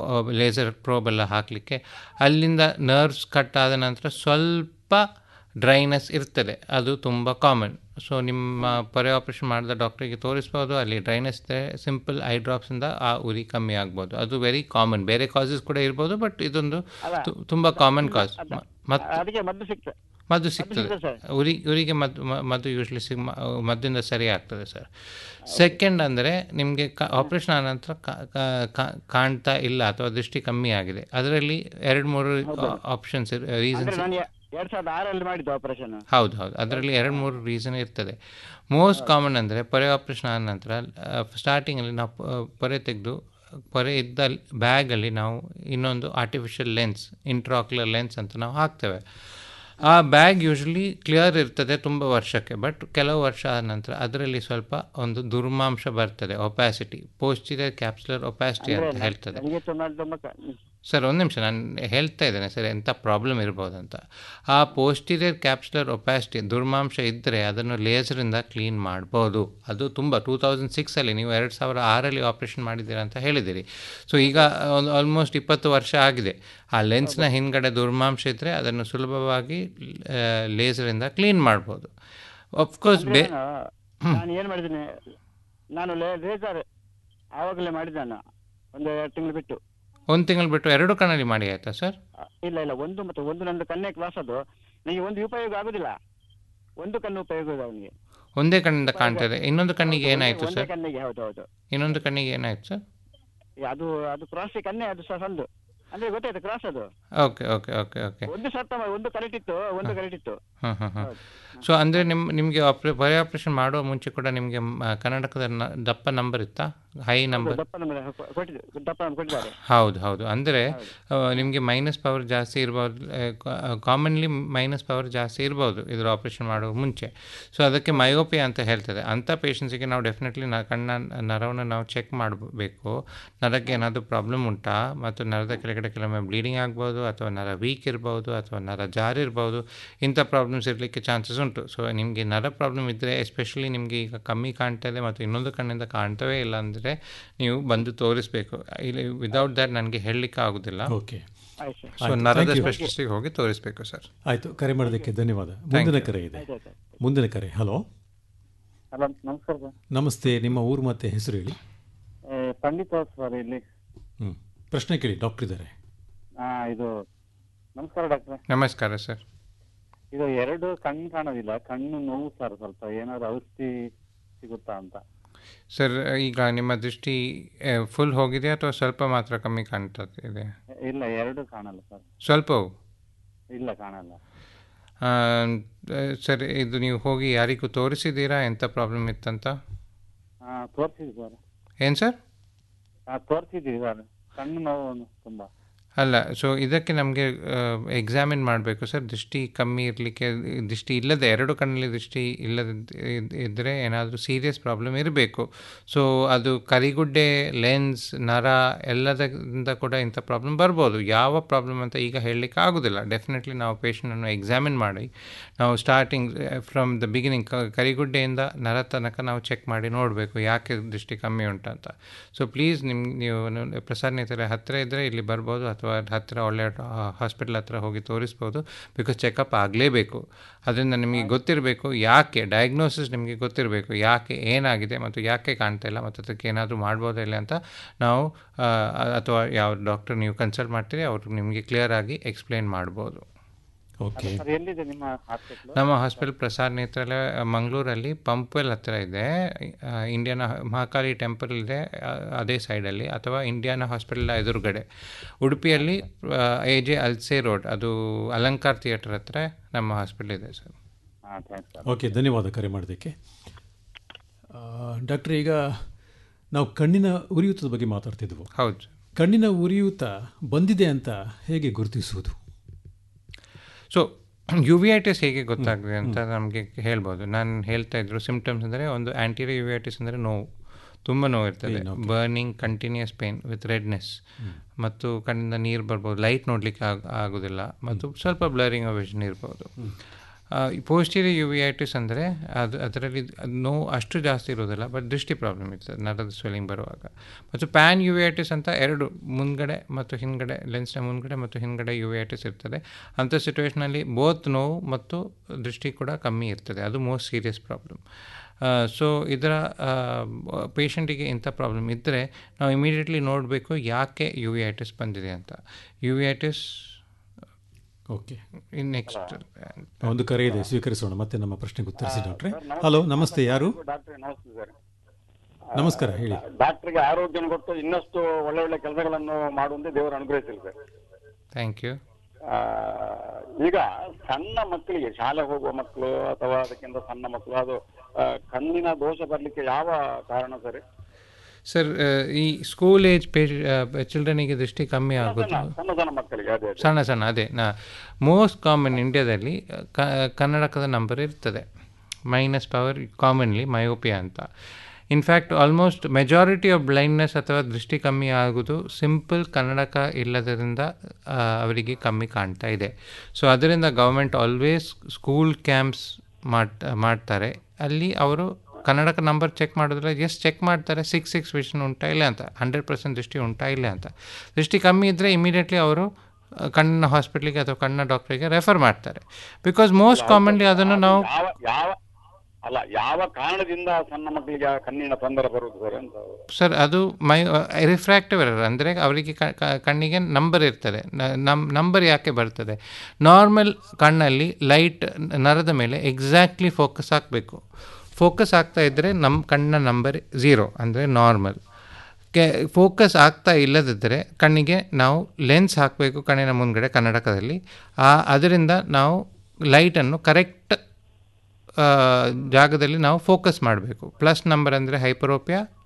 ಲೇಸರ್ ಪ್ರೋಬ್ ಎಲ್ಲ ಹಾಕಲಿಕ್ಕೆ ಅಲ್ಲಿಂದ ನರ್ವ್ಸ್ ಕಟ್ ಆದ ನಂತರ ಸ್ವಲ್ಪ ಡ್ರೈನೆಸ್ ಇರ್ತದೆ ಅದು ತುಂಬ ಕಾಮನ್ ಸೊ ನಿಮ್ಮ ಪೊರೆ ಆಪ್ರೇಷನ್ ಮಾಡಿದ ಡಾಕ್ಟ್ರಿಗೆ ತೋರಿಸ್ಬೋದು ಅಲ್ಲಿ ಡ್ರೈನೆಸ್ ಇದ್ದರೆ ಸಿಂಪಲ್ ಐ ಡ್ರಾಪ್ಸಿಂದ ಆ ಉರಿ ಕಮ್ಮಿ ಆಗ್ಬೋದು ಅದು ವೆರಿ ಕಾಮನ್ ಬೇರೆ ಕಾಸಸ್ ಕೂಡ ಇರ್ಬೋದು ಬಟ್ ಇದೊಂದು ಅಲ್ಲ, ತು- ತುಂಬ ಕಾಮನ್ ಕಾಸ್ ಮತ್ತು ಅದಕ್ಕೆ ಮದ್ದು ಸಿಕ್ತ ಮದ್ದು ಸಿಗ್ತದೆ ಸಿಗ್ತದೆ ಉರಿ ಉರಿಗೆ ಮದ್ದು ಮ- ಮದ್ದು ಯೂಶ್ವಲಿ ಸಿಗ್ ಮ- ಮದ್ದಿಂದ ಸರಿ ಆಗ್ತದೆ ಸರ್ ಸೆಕೆಂಡ್ ಅಂದರೆ ನಿಮಗೆ ಕ ಆಪ್ರೇಷನ್ ಆದ ನಂತರ ಕಾ- ಕಾ- ಕಾ- ಕಾಣ್ತಾ ಇಲ್ಲ ಅಥವಾ ದೃಷ್ಟಿ ಕಮ್ಮಿ ಆಗಿದೆ ಅದರಲ್ಲಿ ಎರಡು ಮೂರು ಆಪ್ಷನ್ಸ್ ಅಂದ್ರೆ ರೀಸನ್ಸ್ ನಾನು ಎ- ಎರಡ್ ಸಾವಿರದ ಆರಲ್ಲಿ ಮಾಡಿದ್ದು ಆಪರೇಷನ್ ಹೌದು ಹೌದು ಅದರಲ್ಲಿ ಎರಡು ಮೂರು ರೀಸನ್ ಇರ್ತದೆ ಮೋಸ್ಟ್ ಕಾಮನ್ ಅಂದರೆ ಪೊರೆ ಆಪ್ರೇಷನ್ ಆದ ನಂತರ ಸ್ಟಾರ್ಟಿಂಗಲ್ಲಿ ನಾವು ಪ- ಪೊರೆ ತೆಗೆದು ಪೊರೆ ಇದ್ದ ಬ್ಯಾಗಲ್ಲಿ ನಾವು ಇನ್ನೊಂದು ಆರ್ಟಿಫಿಷಿಯಲ್ ಲೆನ್ಸ್ ಇಂಟ್ರಾಕ್ಯುಲರ್ ಲೆನ್ಸ್ ಅಂತ ನಾವು ಹಾಕ್ತೇವೆ ಆ ಬ್ಯಾಗ್ ಯೂಶ್ವಲಿ ಕ್ಲಿಯರ್ ಇರ್ತದೆ ತುಂಬ ವರ್ಷಕ್ಕೆ ಬಟ್ ಕೆಲವು ವರ್ಷ ಆದ ನಂತರ ಅದರಲ್ಲಿ ಸ್ವಲ್ಪ ಒಂದು ದುರ್ಮಾಂಶ ಬರ್ತದೆ ಒಪ್ಯಾಸಿಟಿ ಪೋಸ್ಟಿರಿಯರ್ ಕ್ಯಾಪ್ಸುಲರ್ ಒಪ್ಯಾಸಿಟಿ ಅಂತ ಹೇಳ್ತದೆ ನನಗೆ ತುಂಬಾ ತುಂಬಾ ಕ- ಸರ್ ಒಂದು ನಿಮಿಷ ನಾನು ಹೇಳ್ತಾ ಇದ್ದೇನೆ ಸರ್ ಎಂಥ ಪ್ರಾಬ್ಲಮ್ ಇರ್ಬೋದು ಅಂತ ಆ ಪೋಸ್ಟೀರಿಯರ್ ಕ್ಯಾಪ್ಸುಲರ್ ಒಪ್ಯಾಸಿಟಿ ದುರ್ಮಾಂಶ ಇದ್ದರೆ ಅದನ್ನು ಲೇಸರಿಂದ ಕ್ಲೀನ್ ಮಾಡ್ಬೋದು ಅದು ತುಂಬ ಟೂ ತೌಸಂಡ್ ಸಿಕ್ಸಲ್ಲಿ ನೀವು ಎರಡು ಸಾವಿರ ಆರಲ್ಲಿ ಆಪ್ರೇಷನ್ ಮಾಡಿದ್ದೀರಾ ಅಂತ ಹೇಳಿದ್ದೀರಿ ಸೊ ಈಗ ಒಂದು ಆಲ್ಮೋಸ್ಟ್ ಇಪ್ಪತ್ತು ವರ್ಷ ಆಗಿದೆ ಆ ಲೆನ್ಸ್ನ ಹಿಂದ್ಗಡೆ ದುರ್ಮಾಂಶ ಇದ್ದರೆ ಅದನ್ನು ಸುಲಭವಾಗಿ ಲೇಸರಿಂದ ಕ್ಲೀನ್ ಮಾಡ್ಬೋದು ಅಫ್ಕೋರ್ಸ್ ಅಂದ್ರೆ ಬೇ ನಾನು ನಾನು ಏನ್ ಮಾಡಿದ್ದೀನಿ ನಾನು ಲೇಸರ್ ಆವಾಗಲೇ ಮಾಡಿದ್ದೆ ನಾನು ಒಂದು ಎರಡು ತಿಂಗಳು ಬಿಟ್ಟು ಒಂದು ತಿಂಗಳು ಬಿಟ್ಟು ಎರಡು ಕಣ್ಣಲ್ಲಿ ಮಾಡಿ ಆಯಿತಾ ಸರ್ ಅ, ಇಲ್ಲ ಇಲ್ಲ ಒಂದು ಮತ್ತು ಒಂದು ನಂದು ಕಣ್ಣೇ ಕ್ಲಾಸ್ ಅದು ನನಗೆ ಒಂದು ಉಪಯೋಗ ಆಗುದಿಲ್ಲ ಒಂದು ಕಣ್ಣು ಉಪಯೋಗ ಇದೆ ಅವನಿಗೆ ಒಂದೇ ಕಣ್ಣಿಂದ ಕಾಣ್ತದೆ ಇನ್ನೊಂದು ಕಣ್ಣಿಗೆ ಏನಾಯಿತು ಒಂದೇ ಸರ್ ಕಣ್ಣಿಗೆ ಹೌದು ಹೌದು ಇನ್ನೊಂದು ಕಣ್ಣಿಗೆ ಏನಾಯಿತು ಸರ್ ಅದು ಅದು ಕ್ರಾಸ್ ಕಣ್ಣೆ ಅದು ಸಹ ಸಂದು ಅಂದ್ರೆ ಗೊತ್ತಾಯ್ತು ಕ್ರಾಸ್ ಅದು ಓಕೆ ಓಕೆ ಓಕೆ ಓಕೆ ಒಂದು ಸತ್ತ ಒಂದು ಕರೆಕ್ಟ್ ಇತ್ತು ಒಂದು ಕರೆಕ್ಟ್ ಇತ್ತು ಹಾಂ ಹಾಂ ಹಾಂ ಸೊ ಅಂದರೆ ನಿಮ್ಮ ನಿಮಗೆ ಆಪ್ರೇ ಪರಿ ಆಪ್ರೇಷನ್ ಮಾಡುವ ಮುಂಚೆ ಕೂಡ ನಿಮಗೆ ಮ- ಕರ್ನಾಟಕದ ನ- ದಪ್ಪ ನಂಬರ್ ಇತ್ತಾ ಹೈ ನಂಬರ್ ದಪ್ಪ ನಮ್ಮಲ್ಲಿ ಕೊಟ್ಟಿದೆ ದಪ್ಪ ನಮ್ಗೆ ಕೊಟ್ಟಿದ್ದಾರೆ ಹೌದು ಹೌದು ಅಂದರೆ ನಿಮಗೆ ಮೈನಸ್ ಪವರ್ ಜಾಸ್ತಿ ಇರ್ಬೋದು ಕಾಮನ್ಲಿ ಮೈನಸ್ ಪವರ್ ಜಾಸ್ತಿ ಇರ್ಬೋದು ಇದ್ರ ಆಪ್ರೇಷನ್ ಮಾಡೋ ಮುಂಚೆ ಸೊ ಅದಕ್ಕೆ ಮಯೋಪಿಯಾ ಅಂತ ಹೇಳ್ತದೆ ಅಂಥ ಪೇಷಂಟ್ಸಿಗೆ ನಾವು ಡೆಫಿನೆಟ್ಲಿ ನ ಕಣ್ಣ ನರವನ್ನು ನಾವು ಚೆಕ್ ಮಾಡಬೇಕು ನರಕ್ಕೆ ಏನಾದರೂ ಪ್ರಾಬ್ಲಮ್ ಉಂಟಾ ಮತ್ತು ನರದ ಕೆಳಗಡೆ ಕೆಲವೊಮ್ಮೆ ಬ್ಲೀಡಿಂಗ್ ಆಗ್ಬೋದು ಅಥವಾ ನರ ವೀಕ್ ಇರ್ಬೋದು ಅಥವಾ ನರ ಜಾರಿರ್ಬೋದು ಇಂಥ ಪ್ರಾಬ್ಲಮ್ಸ್ ಇರಲಿಕ್ಕೆ ಚಾನ್ಸಸ್ ಉಂಟು ಸೊ ನಿಮಗೆ ನರ ಪ್ರಾಬ್ಲಮ್ ಇದ್ದರೆ ಎಸ್ಪೆಷಲಿ ನಿಮಗೆ ಈಗ ಕಮ್ಮಿ ಕಾಣ್ತಾ ಇದೆ ಮತ್ತು ಇನ್ನೊಂದು ಕಣ್ಣಿಂದ ಕಾಣ್ತವೇ ಇಲ್ಲ ಅಂದರೆ ನೀವು ಬಂದು ತೋರಿಸಬೇಕು ಇಲ್ಲಿ ವಿದೌಟ್ ದ್ಯಾಟ್ ನನಗೆ ಹೇಳಲಿಕ್ಕೆ ಆಗೋದಿಲ್ಲ ಓಕೆ ಸೊ ನರದ ಸ್ಪೆಷಲಿಸ್ಟಿಗೆ ಹೋಗಿ ತೋರಿಸಬೇಕು ಸರ್ ಆಯ್ತು ಕರೆ ಮಾಡೋದಕ್ಕೆ ಧನ್ಯವಾದ ಮುಂದಿನ ಕರೆ ಇದೆ ಮುಂದಿನ ಕರೆ ಹಲೋ ಹಲೋ ನಮಸ್ಕಾರ ಸರ್ ನಮಸ್ತೆ ನಿಮ್ಮ ಊರು ಮತ್ತೆ ಹೆಸರು ಹೇಳಿ ಏ, ಪಂಡಿತ್ ಸರ್ ಇಲ್ಲಿ ಹ್ಮ್ ಪ್ರಶ್ನೆ ಕೇಳಿ ಡಾಕ್ಟರ್ ಇದ್ದಾರೆ ಆ, ಇದು ನಮಸ್ಕಾರ ಡಾಕ್ಟ್ರೆ ನಮಸ್ಕಾರ ಸರ್ ಇದು ಎರಡು ಕಣ್ಣು ಕಾಣೋದಿಲ್ಲ ಕಣ್ಣು ನೋವು ಸರ್ ಸ್ವಲ್ಪ ಏನಾದ್ರು ಔಷಧಿ ಸಿಗುತ್ತಾ ಅಂತ ಸರ್ ಈಗ ನಿಮ್ಮ ದೃಷ್ಟಿ ಫುಲ್ ಹೋಗಿದೆ ಅಥವಾ ಸ್ವಲ್ಪ ಮಾತ್ರ ಕಮ್ಮಿ ಕಾಣ್ತಾ ಇದೆ ಇಲ್ಲ ಎರಡು ಕಾಣಲ್ಲ ಸರ್ ಸ್ವಲ್ಪವು ಇಲ್ಲ ಕಾಣಲ್ಲ ಆ, ಸರ್ ಇದು ನೀವು ಹೋಗಿ ಯಾರಿಗೂ ತೋರಿಸಿದ್ದೀರಾ ಎಂಥ ಪ್ರಾಬ್ಲಮ್ ಇತ್ತಂತ ಹಾ ತೋರಿಸಿದ್ವಿ ಸರ್ ಏನು ಸರ್ ಹಾ ತೋರಿಸಿದ್ವಿ ಸರ್ ಕಣ್ಣು ನೋವು ತುಂಬಾ ಅಲ್ಲ ಸೊ ಇದಕ್ಕೆ ನಮಗೆ ಎಕ್ಸಾಮಿನ್ ಮಾಡಬೇಕು ಸರ್ ದೃಷ್ಟಿ ಕಮ್ಮಿ ಇರಲಿಕ್ಕೆ ದೃಷ್ಟಿ ಇಲ್ಲದೆ ಎರಡು ಕಣ್ಣಲ್ಲಿ ದೃಷ್ಟಿ ಇಲ್ಲದ ಇದ್ದರೆ ಏನಾದರೂ ಸೀರಿಯಸ್ ಪ್ರಾಬ್ಲಮ್ ಇರಬೇಕು ಸೊ ಅದು ಕರಿಗುಡ್ಡೆ ಲೆನ್ಸ್ ನರ ಎಲ್ಲದರಿಂದ ಕೂಡ ಇಂಥ ಪ್ರಾಬ್ಲಮ್ ಬರ್ಬೋದು ಯಾವ ಪ್ರಾಬ್ಲಮ್ ಅಂತ ಈಗ ಹೇಳಲಿಕ್ಕೆ ಆಗೋದಿಲ್ಲ ಡೆಫಿನೆಟ್ಲಿ ನಾವು ಪೇಷಂಟನ್ನು ಎಕ್ಸಾಮಿನ್ ಮಾಡಿ ನಾವು ಸ್ಟಾರ್ಟಿಂಗ್ ಫ್ರಮ್ ದ ಬಿಗಿನಿಂಗ್ ಕರಿಗುಡ್ಡೆಯಿಂದ ನರ ತನಕ ನಾವು ಚೆಕ್ ಮಾಡಿ ನೋಡಬೇಕು ಯಾಕೆ ದೃಷ್ಟಿ ಕಮ್ಮಿ ಉಂಟಂತ ಸೊ ಪ್ಲೀಸ್ ನಿಮ್ಗೆ ನೀವು ನ- ಪ್ರಸಾದ್ ನೇತ್ರ ಹತ್ತಿರ ಇದ್ದರೆ ಇಲ್ಲಿ ಬರ್ಬೋದು ಅಥವಾ ಹತ್ತಿರ ಒಳ್ಳೆ ಹಾಸ್ಪಿಟಲ್ ಹತ್ರ ಹೋಗಿ ತೋರಿಸ್ಬೋದು ಬಿಕಾಸ್ ಚೆಕಪ್ ಆಗಲೇಬೇಕು ಅದರಿಂದ ನಿಮಗೆ ಗೊತ್ತಿರಬೇಕು ಯಾಕೆ ಡಯಾಗ್ನೋಸಿಸ್ ನಿಮಗೆ ಗೊತ್ತಿರಬೇಕು ಯಾಕೆ ಏನಾಗಿದೆ ಮತ್ತು ಯಾಕೆ ಕಾಣ್ತಾ ಇಲ್ಲ ಮತ್ತು ಅದಕ್ಕೆ ಏನಾದರೂ ಮಾಡ್ಬೋದಾ ಇಲ್ಲ ಅಂತ ನಾವು ಆ, ಅಥವಾ ಯಾವ ಡಾಕ್ಟರ್ ನೀವು ಕನ್ಸಲ್ಟ್ ಮಾಡ್ತೀರಿ ಅವರು ನಿಮಗೆ ಕ್ಲಿಯರ್ ಆಗಿ ಎಕ್ಸ್ಪ್ಲೇನ್ ಮಾಡ್ಬೋದು ಓಕೆ ಸರ್ ಎಲ್ಲಿದೆ ನಿಮ್ಮ ಹಾಸ್ಪಿಟ್ಲು ನಮ್ಮ ಹಾಸ್ಪಿಟಲ್ ಪ್ರಸಾದ್ ನೇತ್ರಾಲಯ ಮಂಗಳೂರಲ್ಲಿ ಪಂಪ್ವೆಲ್ ಹತ್ತಿರ ಇದೆ ಆ, ಇಂಡಿಯಾನ ಮಹಾಕಾಳಿ ಟೆಂಪಲ್ ಇದೆ ಆ, ಅದೇ ಸೈಡಲ್ಲಿ ಅಥವಾ ಇಂಡಿಯಾನ ಹಾಸ್ಪಿಟಲ್ ಎದುರುಗಡೆ ಉಡುಪಿಯಲ್ಲಿ ಎ ಜೆ ಅಲ್ಸೆ ರೋಡ್ ಅದು ಅಲಂಕಾರ್ ಥಿಯೇಟರ್ ಹತ್ರ ನಮ್ಮ ಹಾಸ್ಪಿಟಲ್ ಇದೆ ಸರ್ ಹಾ ಥ್ಯಾಂಕ್ಸ್ ಸರ್ ಓಕೆ ಧನ್ಯವಾದ ಕರೆ ಮಾಡೋದಕ್ಕೆ ಡಾಕ್ಟರ್ ಈಗ ನಾವು ಕಣ್ಣಿನ ಉರಿಯೂತದ ಬಗ್ಗೆ ಮಾತಾಡ್ತಿದ್ವು ಹೌದು ಕಣ್ಣಿನ ಉರಿಯೂತ ಬಂದಿದೆ ಅಂತ ಹೇಗೆ ಗುರುತಿಸುವುದು ಸೊ ಯುವಿಐಟಿಸ್ ಹೇಗೆ ಗೊತ್ತಾಗ್ತದೆ ಅಂತ ನಮಗೆ ಹೇಳ್ಬೋದು ನಾನು ಹೇಳ್ತಾ ಇದ್ರು ಸಿಂಪ್ಟಮ್ಸ್ ಅಂದರೆ ಒಂದು ಆ್ಯಂಟಿರಿಯರ್ ಯುವಿಐಟಿಸ್ ಅಂದರೆ ನೋವು ತುಂಬ ನೋವು ಇರ್ತದೆ burning continuous pain with redness ಮತ್ತು ಕಣ್ಣಿಂದ ನೀರು ಬರ್ಬೋದು ಲೈಟ್ ನೋಡಲಿಕ್ಕೆ ಆಗ ಆಗೋದಿಲ್ಲ ಮತ್ತು ಸ್ವಲ್ಪ ಬ್ಲರಿಂಗ್ ವಿಷನ್ ಇರ್ಬೋದು ಪೋಸ್ಟೀರಿಯರ್ ಯುವಿಐಟಿಸ್ ಅಂದರೆ ಅದು ಅದರಲ್ಲಿ ಅದು ನೋವು ಅಷ್ಟು ಜಾಸ್ತಿ ಇರೋದಿಲ್ಲ ಬಟ್ ದೃಷ್ಟಿ ಪ್ರಾಬ್ಲಮ್ ಇರ್ತದೆ ನರದ ಸ್ವೆಲ್ಲಿಂಗ್ ಬರುವಾಗ ಮತ್ತು ಪ್ಯಾನ್ ಯುವಿಐಟಿಸ್ ಅಂತ ಎರಡು ಮುಂದ್ಗಡೆ ಮತ್ತು ಹಿಂದ್ಗಡೆ ಲೆನ್ಸ್ನ ಮುಂದ್ಗಡೆ ಮತ್ತು ಹಿಂದ್ಗಡೆ ಯುವಿಐಟಿಸ್ ಇರ್ತದೆ ಅಂಥ ಸಿಚುವೇಷನಲ್ಲಿ ಬೋತ್ ನೋವು ಮತ್ತು ದೃಷ್ಟಿ ಕೂಡ ಕಮ್ಮಿ ಇರ್ತದೆ ಅದು ಮೋಸ್ಟ್ ಸೀರಿಯಸ್ ಪ್ರಾಬ್ಲಮ್ ಸೊ ಇದರ ಪೇಷಂಟಿಗೆ ಇಂಥ ಪ್ರಾಬ್ಲಮ್ ಇದ್ದರೆ ನಾವು ಇಮಿಡಿಯೇಟ್ಲಿ ನೋಡಬೇಕು ಯಾಕೆ ಯುವಿಐಟಿಸ್ ಬಂದಿದೆ ಅಂತ ಯುವಿಐಟಿಸ್ ಓಕೆ ನೆಕ್ಸ್ಟ್ ಒಂದು ಕರೆ ಇದೆ ಸ್ವೀಕರಿಸೋಣ ಮತ್ತೆ ನಮ್ಮ ಪ್ರಶ್ನೆಗೆ ಉತ್ತರಿಸಿ ಡಾಕ್ಟ್ರೆ ಹಲೋ ನಮಸ್ತೆ ಯಾರು ಡಾಕ್ಟ್ರೆ ನಮಸ್ತೆ ಸರ್ ನಮಸ್ಕಾರ ಹೇಳಿ ಡಾಕ್ಟರ್ಗೆ ಆರೋಗ್ಯ ಕೊಟ್ಟು ಇನ್ನಷ್ಟು ಒಳ್ಳೆ ಒಳ್ಳೆ ಕೆಲಸಗಳನ್ನು ಮಾಡುವಂತೆ ದೇವರು ಅನುಗ್ರಹಿಸಲಿ ಸರ್ ಥ್ಯಾಂಕ್ ಯು ಆ, ಈಗ ಸಣ್ಣ ಮಕ್ಕಳಿಗೆ ಶಾಲೆ ಹೋಗುವ ಮಕ್ಕಳು ಅಥವಾ ಅದಕ್ಕಿಂತ ಸಣ್ಣ ಮಕ್ಕಳು ಅದು ಆ, ಕಣ್ಣಿನ ದೋಷ ಬರ್ಲಿಕ್ಕೆ ಯಾವ ಕಾರಣ ಸರ್ ಸರ್ ಈ ಸ್ಕೂಲ್ ಏಜ್ ಪೇ ಚಿಲ್ಡ್ರನಿಗೆ ದೃಷ್ಟಿ ಕಮ್ಮಿ ಆಗೋದು ಸಣ್ಣ ಸಣ್ಣ ಮಕ್ಕಳಿಗೆ ಅದೇ ಅದೇ ಸಣ್ಣ ಸಣ್ಣ ಅದೇ ನಾ ಮೋಸ್ಟ್ ಕಾಮನ್ ಇಂಡಿಯಾದಲ್ಲಿ ಕ ಕನ್ನಡಕದ ನಂಬರ್ ಇರ್ತದೆ ಮೈನಸ್ ಪವರ್ ಕಾಮನ್ಲಿ ಮಯೋಪಿಯಾ ಅಂತ in fact almost majority of blindness ಅಥವಾ ದೃಷ್ಟಿ ಕಮ್ಮಿ ಆಗೋದು ಸಿಂಪಲ್ ಕನ್ನಡಕ ಇಲ್ಲದರಿಂದ ಆ, ಅವರಿಗೆ ಕಮ್ಮಿ ಕಾಣ್ತಾ ಇದೆ ಸೊ ಅದರಿಂದ ಗೌರ್ಮೆಂಟ್ ಆಲ್ವೇಸ್ ಸ್ಕೂಲ್ ಕ್ಯಾಂಪ್ಸ್ ಮಾಡ್ ಮಾಡ್ತಾರೆ ಅಲ್ಲಿ ಅವರು ಕನ್ನಡಕ ನಂಬರ್ ಚೆಕ್ ಮಾಡಿದ್ರೆ ಎಷ್ಟು ಚೆಕ್ ಮಾಡ್ತಾರೆ ಸಿಕ್ಸ್ ಸಿಕ್ಸ್ ವಿಷನ್ ಉಂಟಾ ಇಲ್ಲ ಅಂತ ಹಂಡ್ರೆಡ್ ಪರ್ಸೆಂಟ್ ದೃಷ್ಟಿ ಉಂಟಾ ಇಲ್ಲ ಅಂತ ದೃಷ್ಟಿ ಕಮ್ಮಿ ಇದ್ದರೆ ಇಮಿಡಿಯೇಟ್ಲಿ ಅವರು ಆ, ಕಣ್ಣಿನ ಹಾಸ್ಪಿಟ್ಲಿಗೆ ಅಥವಾ ಕಣ್ಣಿನ ಡಾಕ್ಟ್ರಿಗೆ ರೆಫರ್ ಮಾಡ್ತಾರೆ ಬಿಕಾಸ್ ಮೋಸ್ಟ್ ಕಾಮನ್ಲಿ ಅದನ್ನು ನಾವು ಯಾವ ಯಾವ ಅಲ್ಲ ಯಾವ ಕಾರಣದಿಂದ ಸಣ್ಣ ಮಕ್ಕಳಿಗೆ ಆ ಕಣ್ಣಿನ ತೊಂದರೆ ಬರುವುದು ಸರ್ ಅಂತ ಸರ್ ಅದು ಮೈ ರಿಫ್ರಾಕ್ಟಿವ್ ಎರರ್ ಅಂದರೆ ಅವರಿಗೆ ಕ- ಕ- ಕಣ್ಣಿಗೆ ನಂಬರ್ ಇರ್ತದೆ ನಮ್ ನಂಬರ್ ಯಾಕೆ ಬರ್ತದೆ ನಾರ್ಮಲ್ ಕಣ್ಣಲ್ಲಿ ಲೈಟ್ ನರದ ಮೇಲೆ ಎಕ್ಸಾಕ್ಟ್ಲಿ ಫೋಕಸ್ ಆಗಬೇಕು ಫೋಕಸ್ ಆಗ್ತಾ ಇದ್ದರೆ ನಮ್ಮ ಕಣ್ಣಿನ ನಂಬರ್ ಝೀರೋ ಅಂದರೆ ನಾರ್ಮಲ್ ಕೆ ಫೋಕಸ್ ಆಗ್ತಾ ಇಲ್ಲದಿದ್ದರೆ ಕಣ್ಣಿಗೆ ನಾವು ಲೆನ್ಸ್ ಹಾಕಬೇಕು ಕಣ್ಣಿನ ಮುಂದ್ಗಡೆ ಕನ್ನಡಕದಲ್ಲಿ ಆ ಅದರಿಂದ ನಾವು ಲೈಟನ್ನು ಕರೆಕ್ಟ್ ಜಾಗದಲ್ಲಿ ನಾವು ಫೋಕಸ್ ಮಾಡಬೇಕು ಪ್ಲಸ್ ನಂಬರ್ ಅಂದರೆ ಹೈಪರೋಪಿಯಾ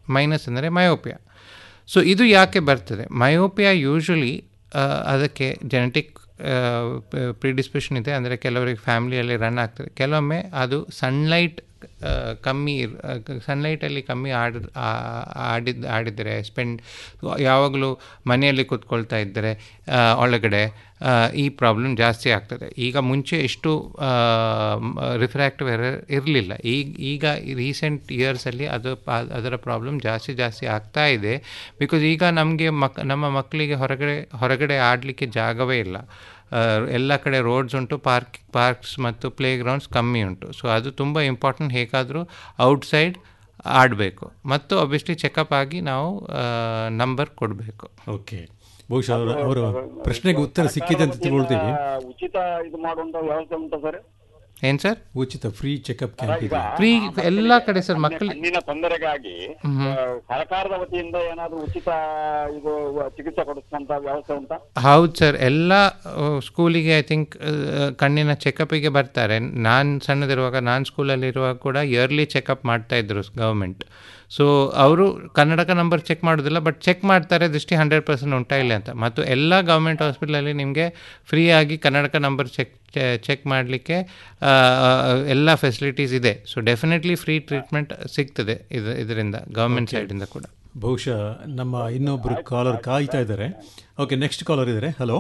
ಮೈನಸ್ ಅಂದರೆ ಮಯೋಪಿಯಾ ಸೊ ಇದು ಯಾಕೆ ಬರ್ತದೆ ಮಯೋಪಿಯಾ ಯೂಶ್ವಲಿ ಅದಕ್ಕೆ ಜೆನೆಟಿಕ್ ಪ್ರಿಡಿಸ್ಪಿಷನ್ ಇದೆ ಅಂದರೆ ಕೆಲವರಿಗೆ ಫ್ಯಾಮಿಲಿಯಲ್ಲಿ ರನ್ ಆಗ್ತದೆ ಕೆಲವೊಮ್ಮೆ ಅದು ಸನ್ಲೈಟ್ ಕಮ್ಮಿ ಸನ್ಲೈಟಲ್ಲಿ ಕಮ್ಮಿ ಆಡ ಆಡಿದ ಆಡಿದರೆ ಸ್ಪೆಂಡ್ ಯಾವಾಗಲೂ ಮನೆಯಲ್ಲಿ ಕೂತ್ಕೊಳ್ತಾ ಇದ್ದರೆ ಒಳಗಡೆ ಈ ಪ್ರಾಬ್ಲಮ್ ಜಾಸ್ತಿ ಆಗ್ತದೆ ಈಗ ಮುಂಚೆ ಇಷ್ಟು ರಿಫ್ರ್ಯಾಕ್ಟಿವ್ ಎರರ್ ಇರಲಿಲ್ಲ ಈಗ ಈಗ ರೀಸೆಂಟ್ ಇಯರ್ಸಲ್ಲಿ ಅದು ಅದರ ಪ್ರಾಬ್ಲಮ್ ಜಾಸ್ತಿ ಜಾಸ್ತಿ ಆಗ್ತಾ ಇದೆ ಬಿಕಾಸ್ ಈಗ ನಮಗೆ ಮಕ್ ನಮ್ಮ ಮಕ್ಕಳಿಗೆ ಹೊರಗಡೆ ಹೊರಗಡೆ ಆಡಲಿಕ್ಕೆ ಜಾಗವೇ ಇಲ್ಲ ಎಲ್ಲ ಕಡೆ ರೋಡ್ಸ್ ಉಂಟು ಪಾರ್ಕ್ ಪಾರ್ಕ್ಸ್ ಮತ್ತು ಪ್ಲೇ ಗ್ರೌಂಡ್ಸ್ ಕಮ್ಮಿ ಉಂಟು ಸೊ ಅದು ತುಂಬ ಇಂಪಾರ್ಟೆಂಟ್ ಹೇಗಾದರೂ ಔಟ್ಸೈಡ್ ಆಡಬೇಕು ಮತ್ತು ಒಬ್ವಿಯಸ್ಲಿ ಚೆಕಪ್ ಆಗಿ ನಾವು ನಂಬರ್ ಕೊಡಬೇಕು ಓಕೆ ಬಹುಶಃ ಅವರ ಅವರ ಪ್ರಶ್ನೆಗೆ ಉತ್ತರ ಸಿಕ್ಕಿದೆ ಅಂತ ತಿಳ್ಕೊಳ್ತೀವಿ ಉಚಿತ ಇದು ಮಾಡುವಂತ ವ್ಯವಸ್ಥೆ ಉಂಟಾ ಸರ್ ಏನ್ ಸರ್ ಉಚಿತ ಫ್ರೀ ಚೆಕಪ್ ಕ್ಯಾಂಪ್ ಇದೆ ಫ್ರೀ ಎಲ್ಲ ಕಡೆ ಸರ್ ಮಕ್ಕಳು ಕಣ್ಣಿನ ತೊಂದರೆಗಾಗಿ ಆ, ಸರ್ಕಾರದ ವತಿಯಿಂದ ಏನಾದ್ರು ಉಚಿತ ಇದು ಚಿಕಿತ್ಸೆ ಕೊಡಿಸುವಂತ ವ್ಯವಸ್ಥೆ ಉಂಟಾ ಹೌದು ಸರ್ ಎಲ್ಲ ಸ್ಕೂಲಿಗೆ ಐ ಥಿಂಕ್ ಕಣ್ಣಿನ ಚೆಕಪ್ಪಿಗೆ ಬರ್ತಾರೆ ನಾನು ಸಣ್ಣದಿರುವಾಗ ನಾನು ಸ್ಕೂಲಲ್ಲಿರುವಾಗ ಕೂಡ ಇಯರ್ಲಿ ಚೆಕಪ್ ಮಾಡ್ತಾ ಇದ್ರು ಗೌರ್ಮೆಂಟ್ ಸೊ ಅವರು ಕನ್ನಡಕ ನಂಬರ್ ಚೆಕ್ ಮಾಡೋದಿಲ್ಲ ಬಟ್ ಚೆಕ್ ಮಾಡ್ತಾರೆ ದೃಷ್ಟಿ ಹಂಡ್ರೆಡ್ ಪರ್ಸೆಂಟ್ ಉಂಟಾ ಇಲ್ಲ ಅಂತ ಮತ್ತು ಎಲ್ಲ ಗೌರ್ಮೆಂಟ್ ಹಾಸ್ಪಿಟಲಲ್ಲಿ ನಿಮಗೆ ಫ್ರೀಯಾಗಿ ಕನ್ನಡಕ ನಂಬರ್ ಚೆಕ್ ಚೆಕ್ ಮಾಡಲಿಕ್ಕೆ ಎಲ್ಲ ಫೆಸಿಲಿಟೀಸ್ ಇದೆ ಸೊ ಡೆಫಿನೆಟ್ಲಿ ಫ್ರೀ ಟ್ರೀಟ್ಮೆಂಟ್ ಸಿಗ್ತದೆ ಇದು ಇದರಿಂದ ಗೌರ್ಮೆಂಟ್ Okay. ಸೈಡಿಂದ ಕೂಡ ಬಹುಶಃ ನಮ್ಮ ಇನ್ನೊಬ್ರು ಕಾಲರ್ ಕಾಯ್ತಾ ಇದ್ದಾರೆ ಓಕೆ ನೆಕ್ಸ್ಟ್ ಕಾಲರ್ ಇದ್ದಾರೆ ಹಲೋ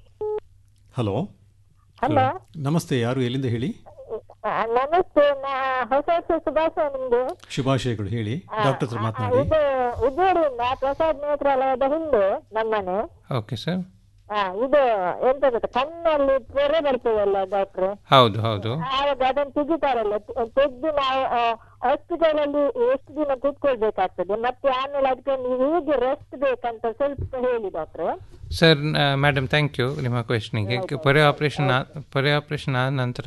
ಹಲೋ ಹಲೋ ನಮಸ್ತೆ ಯಾರು ಎಲ್ಲಿಂದ ಹೇಳಿ ಆ, ನಮಸ್ತೆ ನಾ ಹೊಸ ವರ್ಷ ಶುಭಾಶಯ ನಿಮ್ಗೆ ಶುಭಾಶಯಗಳು ಹೇಳಿ ಆ, ಡಾಕ್ಟರ್ ಹತ್ರ ಆ, ಮಾತನಾಡಿ ಇದು ಉದ್ದೇಡಿಯಿಂದ ಪ್ರಸಾದ್ ನೇತ್ರಾಲಯದ ಹಿಂದೆ ನಮ್ಮನೆ ಓಕೆ ಸರ್ ಆ, ಇದು ಎಂತ ಗೊತ್ತಾ ಕಣ್ಣಲ್ಲಿ ಪೊರೆ ಬರ್ತದಲ್ಲ ಡಾಕ್ಟ್ರೆ ಹೌದು ಹೌದು ಆವಾಗ ಅದನ್ನು ತೆಗಿತಾರಲ್ಲ ತೆ- ತೆಗ್ದು ನಾವು ಹಾಸ್ಪಿಟಲ್ ಅಲ್ಲಿ ಎಷ್ಟು ದಿನ ಕೂತ್ಕೊಳ್ಬೇಕಾಗ್ತದೆ ಮತ್ತೆ ಆಮೇಲೆ ಅದಕ್ಕೆ ನೀವು ಹೇಗೆ ರೆಸ್ಟ್ ಬೇಕಂತ ಸ್ವಲ್ಪ ಹೇಳಿ ಡಾಕ್ಟ್ರೆ ಸರ್ ಮೇಡಮ್ ಥ್ಯಾಂಕ್ ಯು ನಿಮ್ಮ ಕ್ವೆಶ್ನಿಗೆ ಪೊರೆ ಆಪ್ರೇಷನ್ ಪೊರೆ ಆಪ್ರೇಷನ್ ಆದ ನಂತರ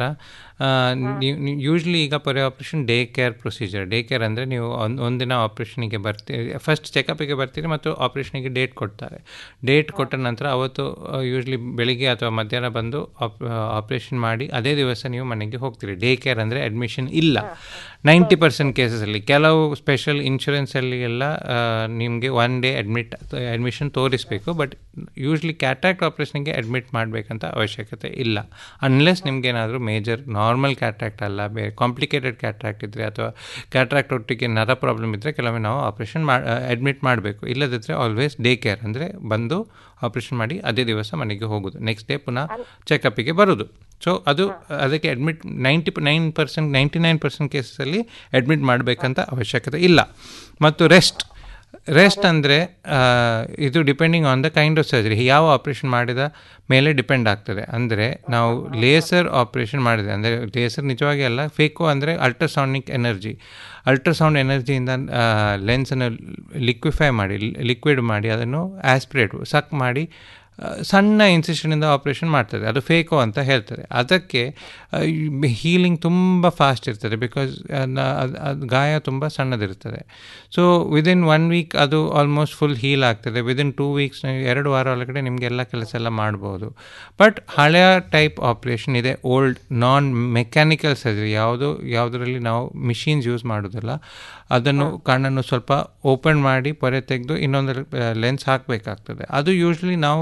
ಯೂಶ್ವಲಿ ಈಗ ಪೊರೆ operation day care procedure day care ಅಂದರೆ ನೀವು ಒಂದು ಒಂದಿನ ಆಪ್ರೇಷನಿಗೆ ಬರ್ತೀರಿ ಫಸ್ಟ್ ಚೆಕಪಿಗೆ ಬರ್ತೀರಿ ಮತ್ತು ಆಪ್ರೇಷನಿಗೆ ಡೇಟ್ ಕೊಡ್ತಾರೆ ಡೇಟ್ ಕೊಟ್ಟ ನಂತರ ಅವತ್ತು ಯೂಶ್ವಲಿ ಬೆಳಿಗ್ಗೆ ಅಥವಾ ಮಧ್ಯಾಹ್ನ ಬಂದು ಆಪ್ರೇಷನ್ ಮಾಡಿ ಅದೇ ದಿವಸ ನೀವು ಮನೆಗೆ ಹೋಗ್ತೀರಿ ಡೇ ಕೇರ್ ಅಂದರೆ ಅಡ್ಮಿಷನ್ ಇಲ್ಲ ನೈಂಟಿ ಪರ್ಸೆಂಟ್ ಕೇಸಸಲ್ಲಿ ಕೆಲವು ಸ್ಪೆಷಲ್ ಇನ್ಶೂರೆನ್ಸಲ್ಲಿ ಎಲ್ಲ ನಿಮಗೆ ಒನ್ ಡೇ ಅಡ್ಮಿಟ್ ಅಡ್ಮಿಷನ್ ತೋರಿಸಬೇಕು ಬಟ್ ಯೂಶ್ವಲಿ ಕ್ಯಾಟ್ರಾಕ್ಟ್ ಆಪ್ರೇಷನ್ಗೆ ಅಡ್ಮಿಟ್ ಮಾಡಬೇಕಂತ ಅವಶ್ಯಕತೆ ಇಲ್ಲ ಅನ್ಲೆಸ್ ನಿಮ್ಗೇನಾದರೂ ಮೇಜರ್ ನಾರ್ಮಲ್ ಕ್ಯಾಟ್ರಾಕ್ಟ್ ಅಲ್ಲ ಬೇರೆ ಕಾಂಪ್ಲಿಕೇಟೆಡ್ ಕ್ಯಾಟ್ರಾಕ್ಟ್ ಇದ್ದರೆ ಅಥವಾ ಕ್ಯಾಟ್ರಾಕ್ಟ್ ಒಟ್ಟಿಗೆ ನರ ಪ್ರಾಬ್ಲಮ್ ಇದ್ದರೆ ಕೆಲವೊಮ್ಮೆ ನಾವು ಆಪ್ರೇಷನ್ ಮಾ ಅಡ್ಮಿಟ್ ಮಾಡಬೇಕು ಇಲ್ಲದಿದ್ದರೆ ಆಲ್ವೇಸ್ ಡೇ ಕೇರ್ ಅಂದರೆ ಬಂದು ಆಪ್ರೇಷನ್ ಮಾಡಿ ಅದೇ ದಿವಸ ಮನೆಗೆ ಹೋಗೋದು ನೆಕ್ಸ್ಟ್ ಡೇ ಪುನಃ ಚೆಕಪ್ಪಿಗೆ ಬರೋದು ಸೊ ಅದು ಅದಕ್ಕೆ admit ninety nine percent ninety nine percent ಕೇಸಲ್ಲಿ ಅಡ್ಮಿಟ್ ಮಾಡಬೇಕಂತ ಅವಶ್ಯಕತೆ ಇಲ್ಲ ಮತ್ತು ರೆಸ್ಟ್ ರೆಸ್ಟ್ ಅಂದರೆ ಇದು depending on the kind of surgery ಯಾವ ಆಪ್ರೇಷನ್ ಮಾಡಿದ ಮೇಲೆ ಡಿಪೆಂಡ್ ಆಗ್ತದೆ ಅಂದರೆ ನಾವು ಲೇಸರ್ ಆಪ್ರೇಷನ್ ಮಾಡಿದೆ ಅಂದರೆ ಲೇಸರ್ ನಿಜವಾಗಿ ಅಲ್ಲ ಫೇಕೋ ಅಂದರೆ ಅಲ್ಟ್ರಾಸೌಂಡಿಕ್ ಎನರ್ಜಿ ಅಲ್ಟ್ರಾಸೌಂಡ್ ಎನರ್ಜಿಯಿಂದ ಲೆನ್ಸನ್ನು ಲಿಕ್ವಿಫೈ ಮಾಡಿ ಲಿಕ್ವಿಡ್ ಮಾಡಿ ಅದನ್ನು ಆಸ್ಪಿರೇಟ್ ಸಕ್ ಮಾಡಿ ಆ, ಸಣ್ಣ ಇನ್ಸಿಷನಿಂದ ಆಪ್ರೇಷನ್ ಮಾಡ್ತದೆ ಅದು ಫೇಕೋ ಅಂತ ಹೇಳ್ತಾರೆ ಅದಕ್ಕೆ ಹೀಲಿಂಗ್ ತುಂಬ ಫಾಸ್ಟ್ ಇರ್ತದೆ ಬಿಕಾಸ್ ಅದು ಗಾಯ ತುಂಬ ಸಣ್ಣದಿರ್ತದೆ ಸೊ ವಿದಿನ್ ಒನ್ ವೀಕ್ ಅದು ಆಲ್ಮೋಸ್ಟ್ ಫುಲ್ ಹೀಲ್ ಆಗ್ತದೆ ವಿದಿನ್ ಟೂ ವೀಕ್ಸ್ ಎರಡು ವಾರ ಒಳಗಡೆ ನಿಮಗೆ ಎಲ್ಲ ಕೆಲಸ ಎಲ್ಲ ಮಾಡ್ಬೋದು ಬಟ್ ಹಳೆಯ ಟೈಪ್ ಆಪ್ರೇಷನ್ ಇದೆ ಓಲ್ಡ್ ನಾನ್ ಮೆಕ್ಯಾನಿಕಲ್ ಸರ್ಜರಿ ಯಾವುದು ಯಾವುದರಲ್ಲಿ ನಾವು ಮಿಷಿನ್ಸ್ ಯೂಸ್ ಮಾಡೋದಿಲ್ಲ ಅದನ್ನು ಕಣ್ಣನ್ನು ಸ್ವಲ್ಪ ಓಪನ್ ಮಾಡಿ ಪೊರೆ ತೆಗೆದು ಇನ್ನೊಂದು ಲೆನ್ಸ್ ಹಾಕಬೇಕಾಗ್ತದೆ ಅದು ಯೂಶ್ವಲಿ ನಾವು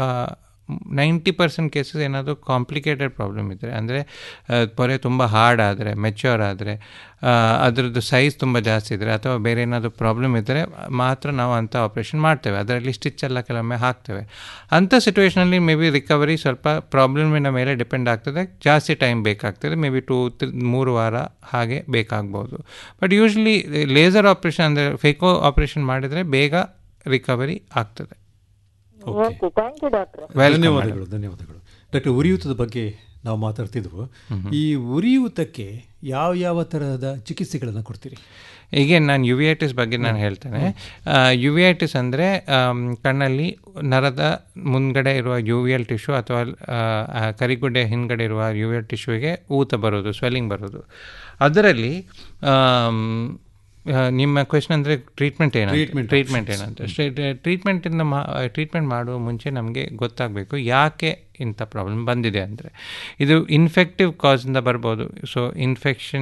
ನೈಂಟಿ ಪರ್ಸೆಂಟ್ ಕೇಸಸ್ ಏನಾದರೂ ಕಾಂಪ್ಲಿಕೇಟೆಡ್ ಪ್ರಾಬ್ಲಮ್ ಇದ್ದರೆ ಅಂದರೆ ಪೊರೆ ತುಂಬ ಹಾರ್ಡ್ ಆದರೆ ಮೆಚ್ಯೂರ್ ಆದರೆ ಅದರದ್ದು ಸೈಜ್ ತುಂಬ ಜಾಸ್ತಿ ಇದ್ದರೆ ಅಥವಾ ಬೇರೆ ಏನಾದರೂ ಪ್ರಾಬ್ಲಮ್ ಇದ್ದರೆ ಮಾತ್ರ ನಾವು ಅಂಥ ಆಪ್ರೇಷನ್ ಮಾಡ್ತೇವೆ ಅದರಲ್ಲಿ ಸ್ಟಿಚ್ ಎಲ್ಲ ಕೆಲವೊಮ್ಮೆ ಹಾಕ್ತೇವೆ ಅಂಥ ಸಿಚುವೇಷನಲ್ಲಿ ಮೇ ಬಿ ರಿಕವರಿ ಸ್ವಲ್ಪ ಪ್ರಾಬ್ಲಮಿನ ಮೇಲೆ ಡಿಪೆಂಡ್ ಆಗ್ತದೆ ಜಾಸ್ತಿ ಟೈಮ್ ಬೇಕಾಗ್ತದೆ ಮೇ ಬಿ ಟೂ ಮೂರು ವಾರ ಹಾಗೆ ಬೇಕಾಗ್ಬೋದು ಬಟ್ ಯೂಶ್ವಲಿ ಲೇಸರ್ ಆಪ್ರೇಷನ್ ಅಂದರೆ ಫೇಕೋ ಆಪ್ರೇಷನ್ ಮಾಡಿದರೆ ಬೇಗ ರಿಕವರಿ ಆಗ್ತದೆ ಓಕೆ ಥ್ಯಾಂಕ್ ಯು ಡಾಕ್ಟ್ರೆ ಧನ್ಯವಾದಗಳು ಧನ್ಯವಾದಗಳು ಡಾಕ್ಟರ್ ಉರಿಯೂತದ ಬಗ್ಗೆ ನಾವು ಮಾತಾಡ್ತಿದ್ವು ಈ ಉರಿಯೂತಕ್ಕೆ ಯಾವ ಯಾವ ತರಹದ ಚಿಕಿತ್ಸೆಗಳನ್ನು ಕೊಡ್ತೀರಿ ಹೀಗೆ ನಾನು ಯುವಿಐಟಿಸ್ ಬಗ್ಗೆ ನಾನು ಹೇಳ್ತೇನೆ ಯುವಿಐಟಿಸ್ ಅಂದರೆ ಕಣ್ಣಲ್ಲಿ ನರದ ಮುಂದ್ಗಡೆ ಇರುವ ಯುವಿಯಲ್ ಟಿಶ್ಯೂ ಅಥವಾ ಆ, ಕರಿಗುಡ್ಡೆ ಹಿಂದ್ಗಡೆ ಇರುವ ಯುವಿಯಲ್ ಟಿಶ್ಯೂಗೆ ಊತ ಬರೋದು ಸ್ವೆಲ್ಲಿಂಗ್ ಬರೋದು ಅದರಲ್ಲಿ ಆಮ್, ಆ, ನಿಮ್ಮ ಕ್ವೆಶನ್ ಅಂದರೆ ಟ್ರೀಟ್ಮೆಂಟ್ ಏನಂತ Treatment ಟ್ರೀಟ್ಮೆಂಟ್ options. ಏನಂತ ಟ್ರೀಟ್ಮೆಂಟಿಂದ ಮಾ ಟ್ರೀಟ್ಮೆಂಟ್ ಮಾಡುವ ಮುಂಚೆ ನಮಗೆ ಗೊತ್ತಾಗಬೇಕು ಯಾಕೆ ಇಂಥ ಪ್ರಾಬ್ಲಮ್ ಬಂದಿದೆ ಅಂದರೆ ಇದು ಇನ್ಫೆಕ್ಟಿವ್ ಕಾಸಿಂದ ಬರ್ಬೋದು ಸೊ ಇನ್ಫೆಕ್ಷನ್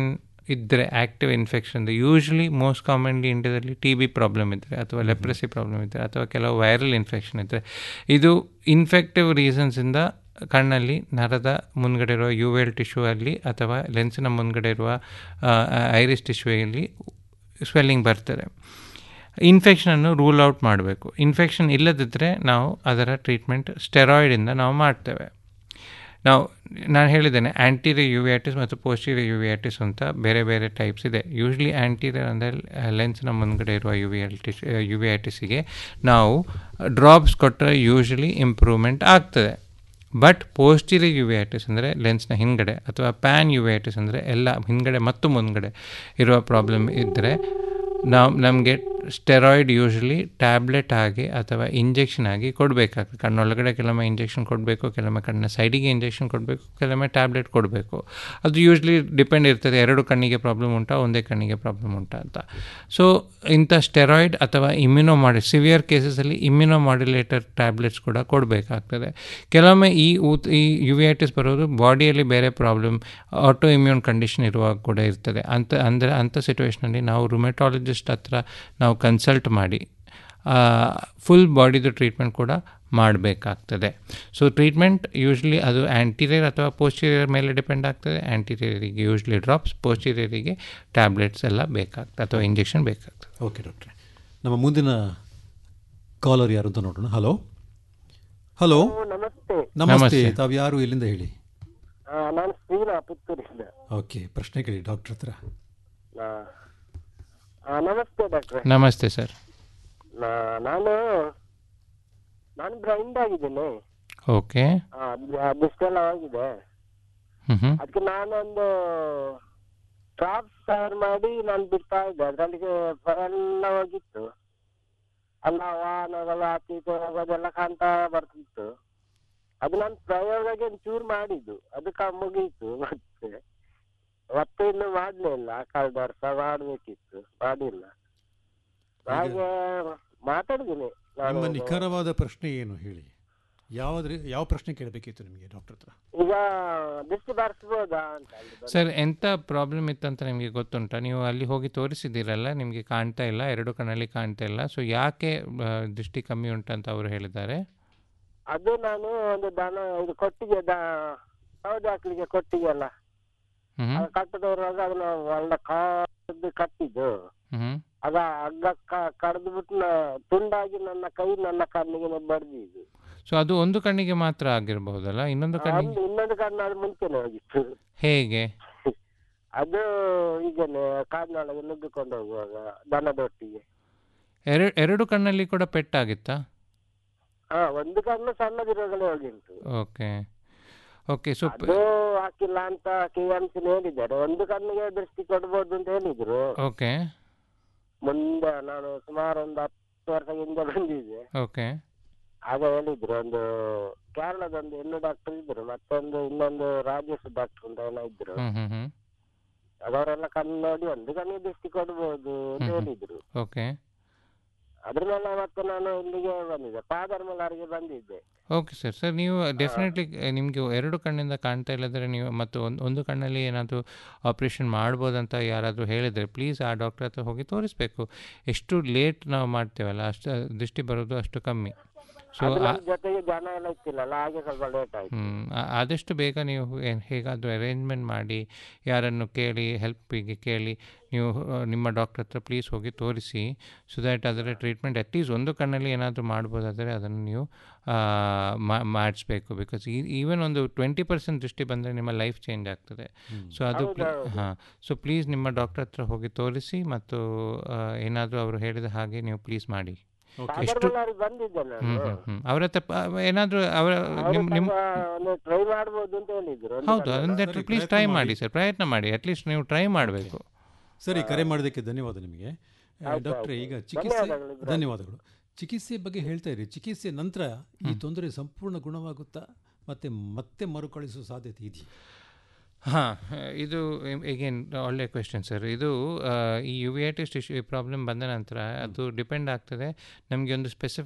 ಇದ್ದರೆ active infection usually most commonly ಇಂಡಿಯಾದಲ್ಲಿ ಟಿ ಬಿ ಪ್ರಾಬ್ಲಮ್ ಇದ್ದರೆ ಅಥವಾ ಲೆಪ್ರೆಸಿ ಪ್ರಾಬ್ಲಮ್ ಇದ್ದರೆ ಅಥವಾ ಕೆಲವು ವೈರಲ್ ಇನ್ಫೆಕ್ಷನ್ ಇದ್ದರೆ ಇದು ಇನ್ಫೆಕ್ಟಿವ್ ರೀಸನ್ಸಿಂದ ಕಣ್ಣಲ್ಲಿ ನರದ ಮುಂದ್ಗಡೆ ಇರುವ ಯು ಎಲ್ ಟಿಶ್ಯೂ ಅಲ್ಲಿ ಅಥವಾ ಲೆನ್ಸಿನ ಮುಂದ್ಗಡೆ ಇರುವ ಐರಿಸ್ ಟಿಶ್ಯೂಯಲ್ಲಿ ಸ್ವೆಲ್ಲಿಂಗ್ ಬರ್ತದೆ ಇನ್ಫೆಕ್ಷನನ್ನು ರೂಲ್ ಔಟ್ ಮಾಡಬೇಕು ಇನ್ಫೆಕ್ಷನ್ ಇಲ್ಲದಿದ್ದರೆ ನಾವು ಅದರ ಟ್ರೀಟ್ಮೆಂಟ್ ಸ್ಟೆರಾಯ್ಡಿಂದ ನಾವು ಮಾಡ್ತೇವೆ ನಾವು ನಾನು ಹೇಳಿದ್ದೇನೆ ಆ್ಯಂಟೀರಿಯರ್ ಯುವಿಯಾಟಿಸ್ ಮತ್ತು ಪೋಸ್ಟೀರಿಯರ್ ಯುವಿಯಾಟಿಸ್ ಅಂತ ಬೇರೆ ಬೇರೆ ಟೈಪ್ಸ್ ಇದೆ ಯೂಶ್ವಲಿ ಆ್ಯಂಟೀರಿಯರ್ ಅಂದರೆ ಲೆನ್ಸ್ನ ಮುಂದ್ಗಡೆ ಇರುವ ಯುವಿಯಾಟಿಸ್ ಯುವಿಯಾಟಿಸಿಗೆ ನಾವು ಡ್ರಾಪ್ಸ್ ಕೊಟ್ಟರೆ ಯೂಶ್ವಲಿ ಇಂಪ್ರೂವ್ಮೆಂಟ್ ಆಗ್ತದೆ ಬಟ್ ಪೋಸ್ಟೀರಿಯರ್ ಯುವಿಯಾಟಿಸ್ ಅಂದರೆ ಲೆನ್ಸ್ನ ಹಿಂದ್ಗಡೆ ಅಥವಾ ಪ್ಯಾನ್ ಯುವಿಯಾಟಿಸ್ ಅಂದರೆ ಎಲ್ಲ ಹಿಂದ್ಗಡೆ ಮತ್ತು ಮುಂದ್ಗಡೆ ಇರುವ ಪ್ರಾಬ್ಲಮ್ ಇದ್ದರೆ ನಾವು ನಮಗೆ ಸ್ಟೆರಾಯ್ಡ್ ಯೂಶ್ವಲಿ ಟ್ಯಾಬ್ಲೆಟ್ ಆಗಿ ಅಥವಾ ಇಂಜೆಕ್ಷನ್ ಆಗಿ ಕೊಡಬೇಕಾಗ್ತದೆ ಕಣ್ಣೊಳಗಡೆ ಕೆಲವೊಮ್ಮೆ ಇಂಜೆಕ್ಷನ್ ಕೊಡಬೇಕು ಕೆಲವೊಮ್ಮೆ ಕಣ್ಣಿನ ಸೈಡಿಗೆ ಇಂಜೆಕ್ಷನ್ ಕೊಡಬೇಕು ಕೆಲವೊಮ್ಮೆ ಟ್ಯಾಬ್ಲೆಟ್ ಕೊಡಬೇಕು ಅದು ಯೂಶ್ವಲಿ ಡಿಪೆಂಡ್ ಇರ್ತದೆ ಎರಡು ಕಣ್ಣಿಗೆ ಪ್ರಾಬ್ಲಮ್ ಉಂಟಾ ಒಂದೇ ಕಣ್ಣಿಗೆ ಪ್ರಾಬ್ಲಮ್ ಉಂಟಾ ಅಂತ ಸೊ ಇಂಥ ಸ್ಟೆರಾಯ್ಡ್ ಅಥವಾ ಇಮ್ಯುನೋ ಮಾಡಿ ಸಿವಿಯರ್ ಕೇಸಸಲ್ಲಿ ಇಮ್ಯುನೋ ಮಾಡ್ಯುಲೇಟರ್ ಟ್ಯಾಬ್ಲೆಟ್ಸ್ ಕೂಡ ಕೊಡಬೇಕಾಗ್ತದೆ ಕೆಲವೊಮ್ಮೆ ಈ ಊತ್ ಈ ಯುವಿಯಾಟಿಸ್ ಬರೋದು ಬಾಡಿಯಲ್ಲಿ ಬೇರೆ ಪ್ರಾಬ್ಲಮ್ ಆಟೋ ಇಮ್ಯೂನ್ ಕಂಡೀಷನ್ ಇರುವಾಗ ಕೂಡ ಇರ್ತದೆ ಅಂತ ಅಂದರೆ ಅಂಥ ಸಿಚುವೇಷನಲ್ಲಿ ನಾವು ರುಮೆಟಾಲಜಿಸ್ಟ್ ಹತ್ರ ನಾವು ಕನ್ಸಲ್ಟ್ ಮಾಡಿ ಫುಲ್ ಬಾಡಿದು ಟ್ರೀಟ್ಮೆಂಟ್ ಕೂಡ ಮಾಡಬೇಕಾಗ್ತದೆ ಸೊ ಟ್ರೀಟ್ಮೆಂಟ್ ಯೂಶ್ವಲಿ ಅದು ಆ್ಯಂಟಿರಿಯರ್ ಅಥವಾ ಪೋಸ್ಟೀರಿಯರ್ ಮೇಲೆ ಡಿಪೆಂಡ್ ಆಗ್ತದೆ ಆ್ಯಂಟಿರಿಯರಿಗೆ ಯೂಶ್ವಲಿ ಡ್ರಾಪ್ಸ್ ಪೋಸ್ಟೀರಿಯರಿಗೆ ಟ್ಯಾಬ್ಲೆಟ್ಸ್ ಎಲ್ಲ ಬೇಕಾಗ್ತದೆ ಅಥವಾ ಇಂಜೆಕ್ಷನ್ ಬೇಕಾಗ್ತದೆ ಓಕೆ ಡಾಕ್ಟ್ರೆ ನಮ್ಮ ಮುಂದಿನ ಕಾಲರ್ ಯಾರು ಅಂತ ನೋಡೋಣ ಹಲೋ ಹಲೋ ನಮಸ್ತೆ ನಮಸ್ತೆ ನಮಸ್ತೆ. ತಾವು ಯಾರು ಎಲ್ಲಿಂದ ಹೇಳಿ ಆ, ನಾನು ಶ್ರೀನಾ ಪುತ್ತೂರಿಂದ ಓಕೆ ಪ್ರಶ್ನೆ ಕೇಳಿ ಡಾಕ್ಟರ್ ಹತ್ರ ಆ, ಆ, ನಮಸ್ತೆ ಡಾಕ್ಟ್ರೆ ನಮಸ್ತೆ ಸರ್ ನಾ- ನಾನು ನಾನು ಬ್ಲೈಂಡ್ ಆಗಿದ್ದೇನೆ ಓಕೆ ಆ, ದ- ದೃಷ್ಟಿಯೆಲ್ಲ ಹೋಗಿದೆ ಹ್ಞೂ ಹ್ಞೂ ಅದಕ್ಕೆ ನಾನೊಂದು ಡ್ರಾಪ್ಸ್ ತಯಾರು ಮಾಡಿ ನಾನು ಬಿಡ್ತಾ ಇದ್ದೆ ಅದ್ರಲ್ಲಿ ಎಲ್ಲ ಹೋಗಿತ್ತು ಅಲ್ಲ ವಾಹನಗಳು ಆಚೆ ಈಚೆ ಹೋಗೋದೆಲ್ಲ ಕಾಣ್ತಾ ಬರ್ತಿತ್ತು ಅದು ನಾನು ಪ್ರಯೋಗಕ್ಕೆ ಒಂಚೂರು ಮಾಡಿದ್ದು ಅದು ಕ ಮುಗೀತು ಮತ್ತೆ ಮತ್ತೆ ಇನ್ನು ಮಾಡ್ಲಿಲ್ಲ ಕಳೆದ ವರ್ಷ ಮಾಡ್ಬೇಕಿತ್ತು ಮಾಡಿಲ್ಲ ಹಾಗೆ ಮಾತಾಡಿದ್ದೀನಿ ನಿಮ್ಮ ನಾನು ನಿಖರವಾದ ಪ್ರಶ್ನೆ ಏನು ಹೇಳಿ ಯಾವ್ದ್ರ ಯಾವ ಪ್ರಶ್ನೆ ಕೇಳಬೇಕಿತ್ತು ನಿಮಗೆ ಡಾಕ್ಟರ್ ಹತ್ರ ಈಗ ದೃಷ್ಟಿ ಬಾರಿಸ್ಬೋದಾ ಅಂತ ಅಲ್ಲಿ ಸರ್ ಎಂಥ ಪ್ರಾಬ್ಲಮ್ ಇತ್ತಂತ ನಿಮಗೆ ಗೊತ್ತುಂಟಾ ನೀವು ಅಲ್ಲಿ ಹೋಗಿ ತೋರಿಸಿದ್ದೀರಲ್ಲ ನಿಮಗೆ ಕಾಣ್ತಾ ಇಲ್ಲ ಎರಡು ಕಣ್ಣಲ್ಲಿ ಕಾಣ್ತಾ ಇಲ್ಲ ಸೊ ಯಾಕೆ ಆ, ದೃಷ್ಟಿ ಕಮ್ಮಿ ಉಂಟಂತ ಅವರು ಹೇಳಿದ್ದಾರೆ ಅದು ನಾನು ಒಂದು ದನ ಇದು ಕೊಟ್ಟಿಗೆ ದ ಸೌದೆ ಹಾಕ್ಲಿಕ್ಕೆ ಕೊಟ್ಟಿಗೆ ಅಲ್ಲ ಹ್ಮ್ ಅದು ಕಟ್ಟದವ್ರಾಗ ಅದನ್ನ ಒಳ್ಳೆ ಕಾದು ಕಟ್ಟಿದ್ದು ಹ್ಮ್ ಅದ ಹಗ್ಗ ಕಡ್ದು ಬಿಟ್ಟು ತುಂಡಾಗಿ ನನ್ನ ಕೈ ನನ್ನ ಕಣ್ಣಿಗೆ ಬಡ್ದಿದ್ದು ಸೊ ಅದು ಒಂದು ಕಣ್ಣಿಗೆ ಮಾತ್ರ ಆಗಿರಬಹುದಲ್ಲ ಇನ್ನೊಂದು ಕಣ್ಣಿಗೆ ಒಂದು ಇನ್ನೊಂದು ಕಣ್ಣು ಅದು ಮುಂಚೆನೆ ಹೋಗಿತ್ತು ಹೇಗೆ ಅದು ಈಗನೆ ಕಾಡಿನೊಳಗೆ ನುಗ್ಗಿಕೊಂಡು ಹೋಗುವಾಗ ದನದೊಟ್ಟಿಗೆ ಎರಡು ಎರಡು ಕಣ್ಣಲ್ಲಿ ಕೂಡ ಪೆಟ್ಟಾಗಿತ್ತಾ ಹಾ ಒಂದು ಕಣ್ಣು ಸಣ್ಣದಿರುವಾಗಲೇ ಹೋಗಿತ್ತು ಓಕೆ ಓಕೆ ಸೊ ಅದು ಹಾಕಿಲ್ಲ ಅಂತ ಕೆ ಎಂ ಸಿ ಹೇಳಿದ್ದಾರೆ ಒಂದು ಕಣ್ಣಿಗೆ ದೃಷ್ಟಿ ಕೊಡ್ಬೋದು ಅಂತ ಹೇಳಿದ್ರು ಓಕೆ ಮುಂದೆ ನಾನು ಸುಮಾರು ಒಂದು ಹತ್ತು ವರ್ಷದಿಂದ ಬಂದಿದ್ದೆ ಓಕೆ ಆಗ ಹೇಳಿದ್ರು ಒಂದು ಕೇರಳದ ಒಂದು ಹೆಣ್ಣು ಡಾಕ್ಟರ್ ಇದ್ರು ಮತ್ತೊಂದು ಇನ್ನೊಂದು ರಾಜೇಶ್ ಡಾಕ್ಟರ್ ಅಂತ ಏನೋ ಇದ್ರು ಹ್ಮ್ ಹ್ಮ್ ಹ್ಮ್ ಅದವರೆಲ್ಲ ಕಣ್ಣು ನೋಡಿ ಒಂದು ಕಣ್ಣಿಗೆ ದೃಷ್ಟಿ ಕೊಡ್ಬೋದು ಅಂತ ಹ್ಮ್ ಹ್ಮ್. ಹೇಳಿದ್ರು ಓಕೆ ಅದ್ರ ಮೇಲೆ ಮತ್ತೆ ನಾನು ಇಲ್ಲಿಗೆ ಬಂದಿದ್ದೆ ಪಾದರ್ಮಲಾರಿಗೆ ಬಂದಿದ್ದೆ ಓಕೆ ಸರ್ ಸರ್ ನೀವು ಡೆಫಿನೆಟ್ಲಿ ನಿಮಗೆ ಎರಡು ಕಣ್ಣಿಂದ ಕಾಣ್ತಾ ಇಲ್ಲದ್ರೆ ನೀವು ಮತ್ತು ಒಂದು ಒಂದು ಕಣ್ಣಲ್ಲಿ ಏನಾದರೂ ಆಪ್ರೇಷನ್ ಮಾಡ್ಬೋದಂತ ಯಾರಾದರೂ ಹೇಳಿದರೆ ಪ್ಲೀಸ್ ಆ ಡಾಕ್ಟರ್ ಹತ್ರ ಹೋಗಿ ತೋರಿಸ್ಬೇಕು ಎಷ್ಟು ಲೇಟ್ ನಾವು ಮಾಡ್ತೇವಲ್ಲ ಅಷ್ಟು ದೃಷ್ಟಿ ಬರೋದು ಅಷ್ಟು ಕಮ್ಮಿ ಸೊ ಅದು ನನ್ ಜೊತೆಗೆ ಜನ ಎಲ್ಲ ಇತ್ತಿಲ್ಲಲ್ಲ ಹಾಗೆ ಸ್ವಲ್ಪ ಲೇಟ್ ಆಯ್ತು ಹ್ಮ್, ಆ- ಆದಷ್ಟು ಬೇಗ ನೀವು ಏನ್- ಹೇಗಾದರೂ ಅರೇಂಜ್ಮೆಂಟ್ ಮಾಡಿ ಯಾರನ್ನು ಕೇಳಿ ಹೆಲ್ಪಿಗೆ ಕೇಳಿ ನೀವು ಆ, ನಿಮ್ಮ ಡಾಕ್ಟರ್ ಹತ್ರ ಪ್ಲೀಸ್ ಹೋಗಿ ತೋರಿಸಿ ಸೊ ದ್ಯಾಟ್ ಅದರ ಟ್ರೀಟ್ಮೆಂಟ್ ಅಟ್ಲೀಸ್ಟ್ ಒಂದು ಕಣ್ಣಲ್ಲಿ ಏನಾದರೂ ಮಾಡ್ಬೋದಾದರೆ ಅದನ್ನು ನೀವು ಮಾಡಿಸ್ಬೇಕು ಬಿಕಾಸ್ ಈವನ್ ಒಂದು ಟ್ವೆಂಟಿ ಪರ್ಸೆಂಟ್ ದೃಷ್ಟಿ ಬಂದರೆ ನಿಮ್ಮ ಲೈಫ್ ಚೇಂಜ್ ಆಗ್ತದೆ ಸೊ ಅದು ಹೌದೌದು. ಹಾಂ ಸೊ ಪ್ಲೀಸ್ ನಿಮ್ಮ ಡಾಕ್ಟರ್ ಹತ್ರ ಹೋಗಿ ತೋರಿಸಿ ಮತ್ತು ಏನಾದರೂ ಅವರು ಹೇಳಿದ ಹಾಗೆ ನೀವು ಪ್ಲೀಸ್ ಮಾಡಿ ಎಷ್ಟು ಪಾದರ್ಮಲಾರಿಗೆ ಬಂದಿದ್ದೆ ಹ್ಮ್ ನಾನು ಹ್ಮ್ ಹ್ಮ್ ಅವ್ರ ಹತ್ರ ಪ- ಏನಾದರೂ ಅವರ ಅವ್ರು ನಿಮ್ಮ ನಿಮ್ಮ ಸ್ವಲ್ಪ ಒಂದು ಟ್ರೈ ಮಾಡ್ಬೋದು ಅಂತ ಹೇಳಿದ್ರು ಒಂದು ಹೌದು ಕಣ್ಣನ್ನ. ಅದನ್ನ ಪ್ಲೀಸ್ ಟ್ರೈ ಮಾಡಿ ಸರ್ ಪ್ರಯತ್ನ ಮಾಡಿ ಅಟ್ಲೀಸ್ಟ್ ನೀವು ಟ್ರೈ ಮಾಡಬೇಕು ಸರಿ ಕರೆ ಮಾಡೋದಕ್ಕೆ ಧನ್ಯವಾದ ನಿಮಗೆ ಆಯ್ತು, ಡಾಕ್ಟ್ರೆ ಆಯ್ತು. ಈಗ ಚಿಕಿತ್ಸೆ ಧನ್ಯವಾದಗಳು ಇಬ್ರಾಹಿಂ. ಧನ್ಯವಾದಗಳು ಚಿಕಿತ್ಸೆ ಬಗ್ಗೆ ಹೇಳ್ತಾ ಇರಿ ಚಿಕಿತ್ಸೆ ನಂತರ ಈ ತೊಂದರೆ ಸಂಪೂರ್ಣ ಗುಣವಾಗುತ್ತಾ ಮತ್ತೆ ಮತ್ತೆ ಮರುಕಳಿಸುವ ಸಾಧ್ಯತೆ ಇದೆಯಾ ಹಾಂ ಇದು ಎಗೇನ್ ಒಳ್ಳೆ ಕ್ವೆಶನ್ ಸರ್ ಇದು ಆ, ಈ ಯುವಿಯಾಟಿಸ್ ಟಿಶ್ಯೂ ಪ್ರಾಬ್ಲಮ್ ಬಂದ ನಂತರ ಅದು ಡಿಪೆಂಡ್ ಆಗ್ತದೆ ನಮಗೆ ಒಂದು ಸ್ಪೆಸಿಫಿಕ್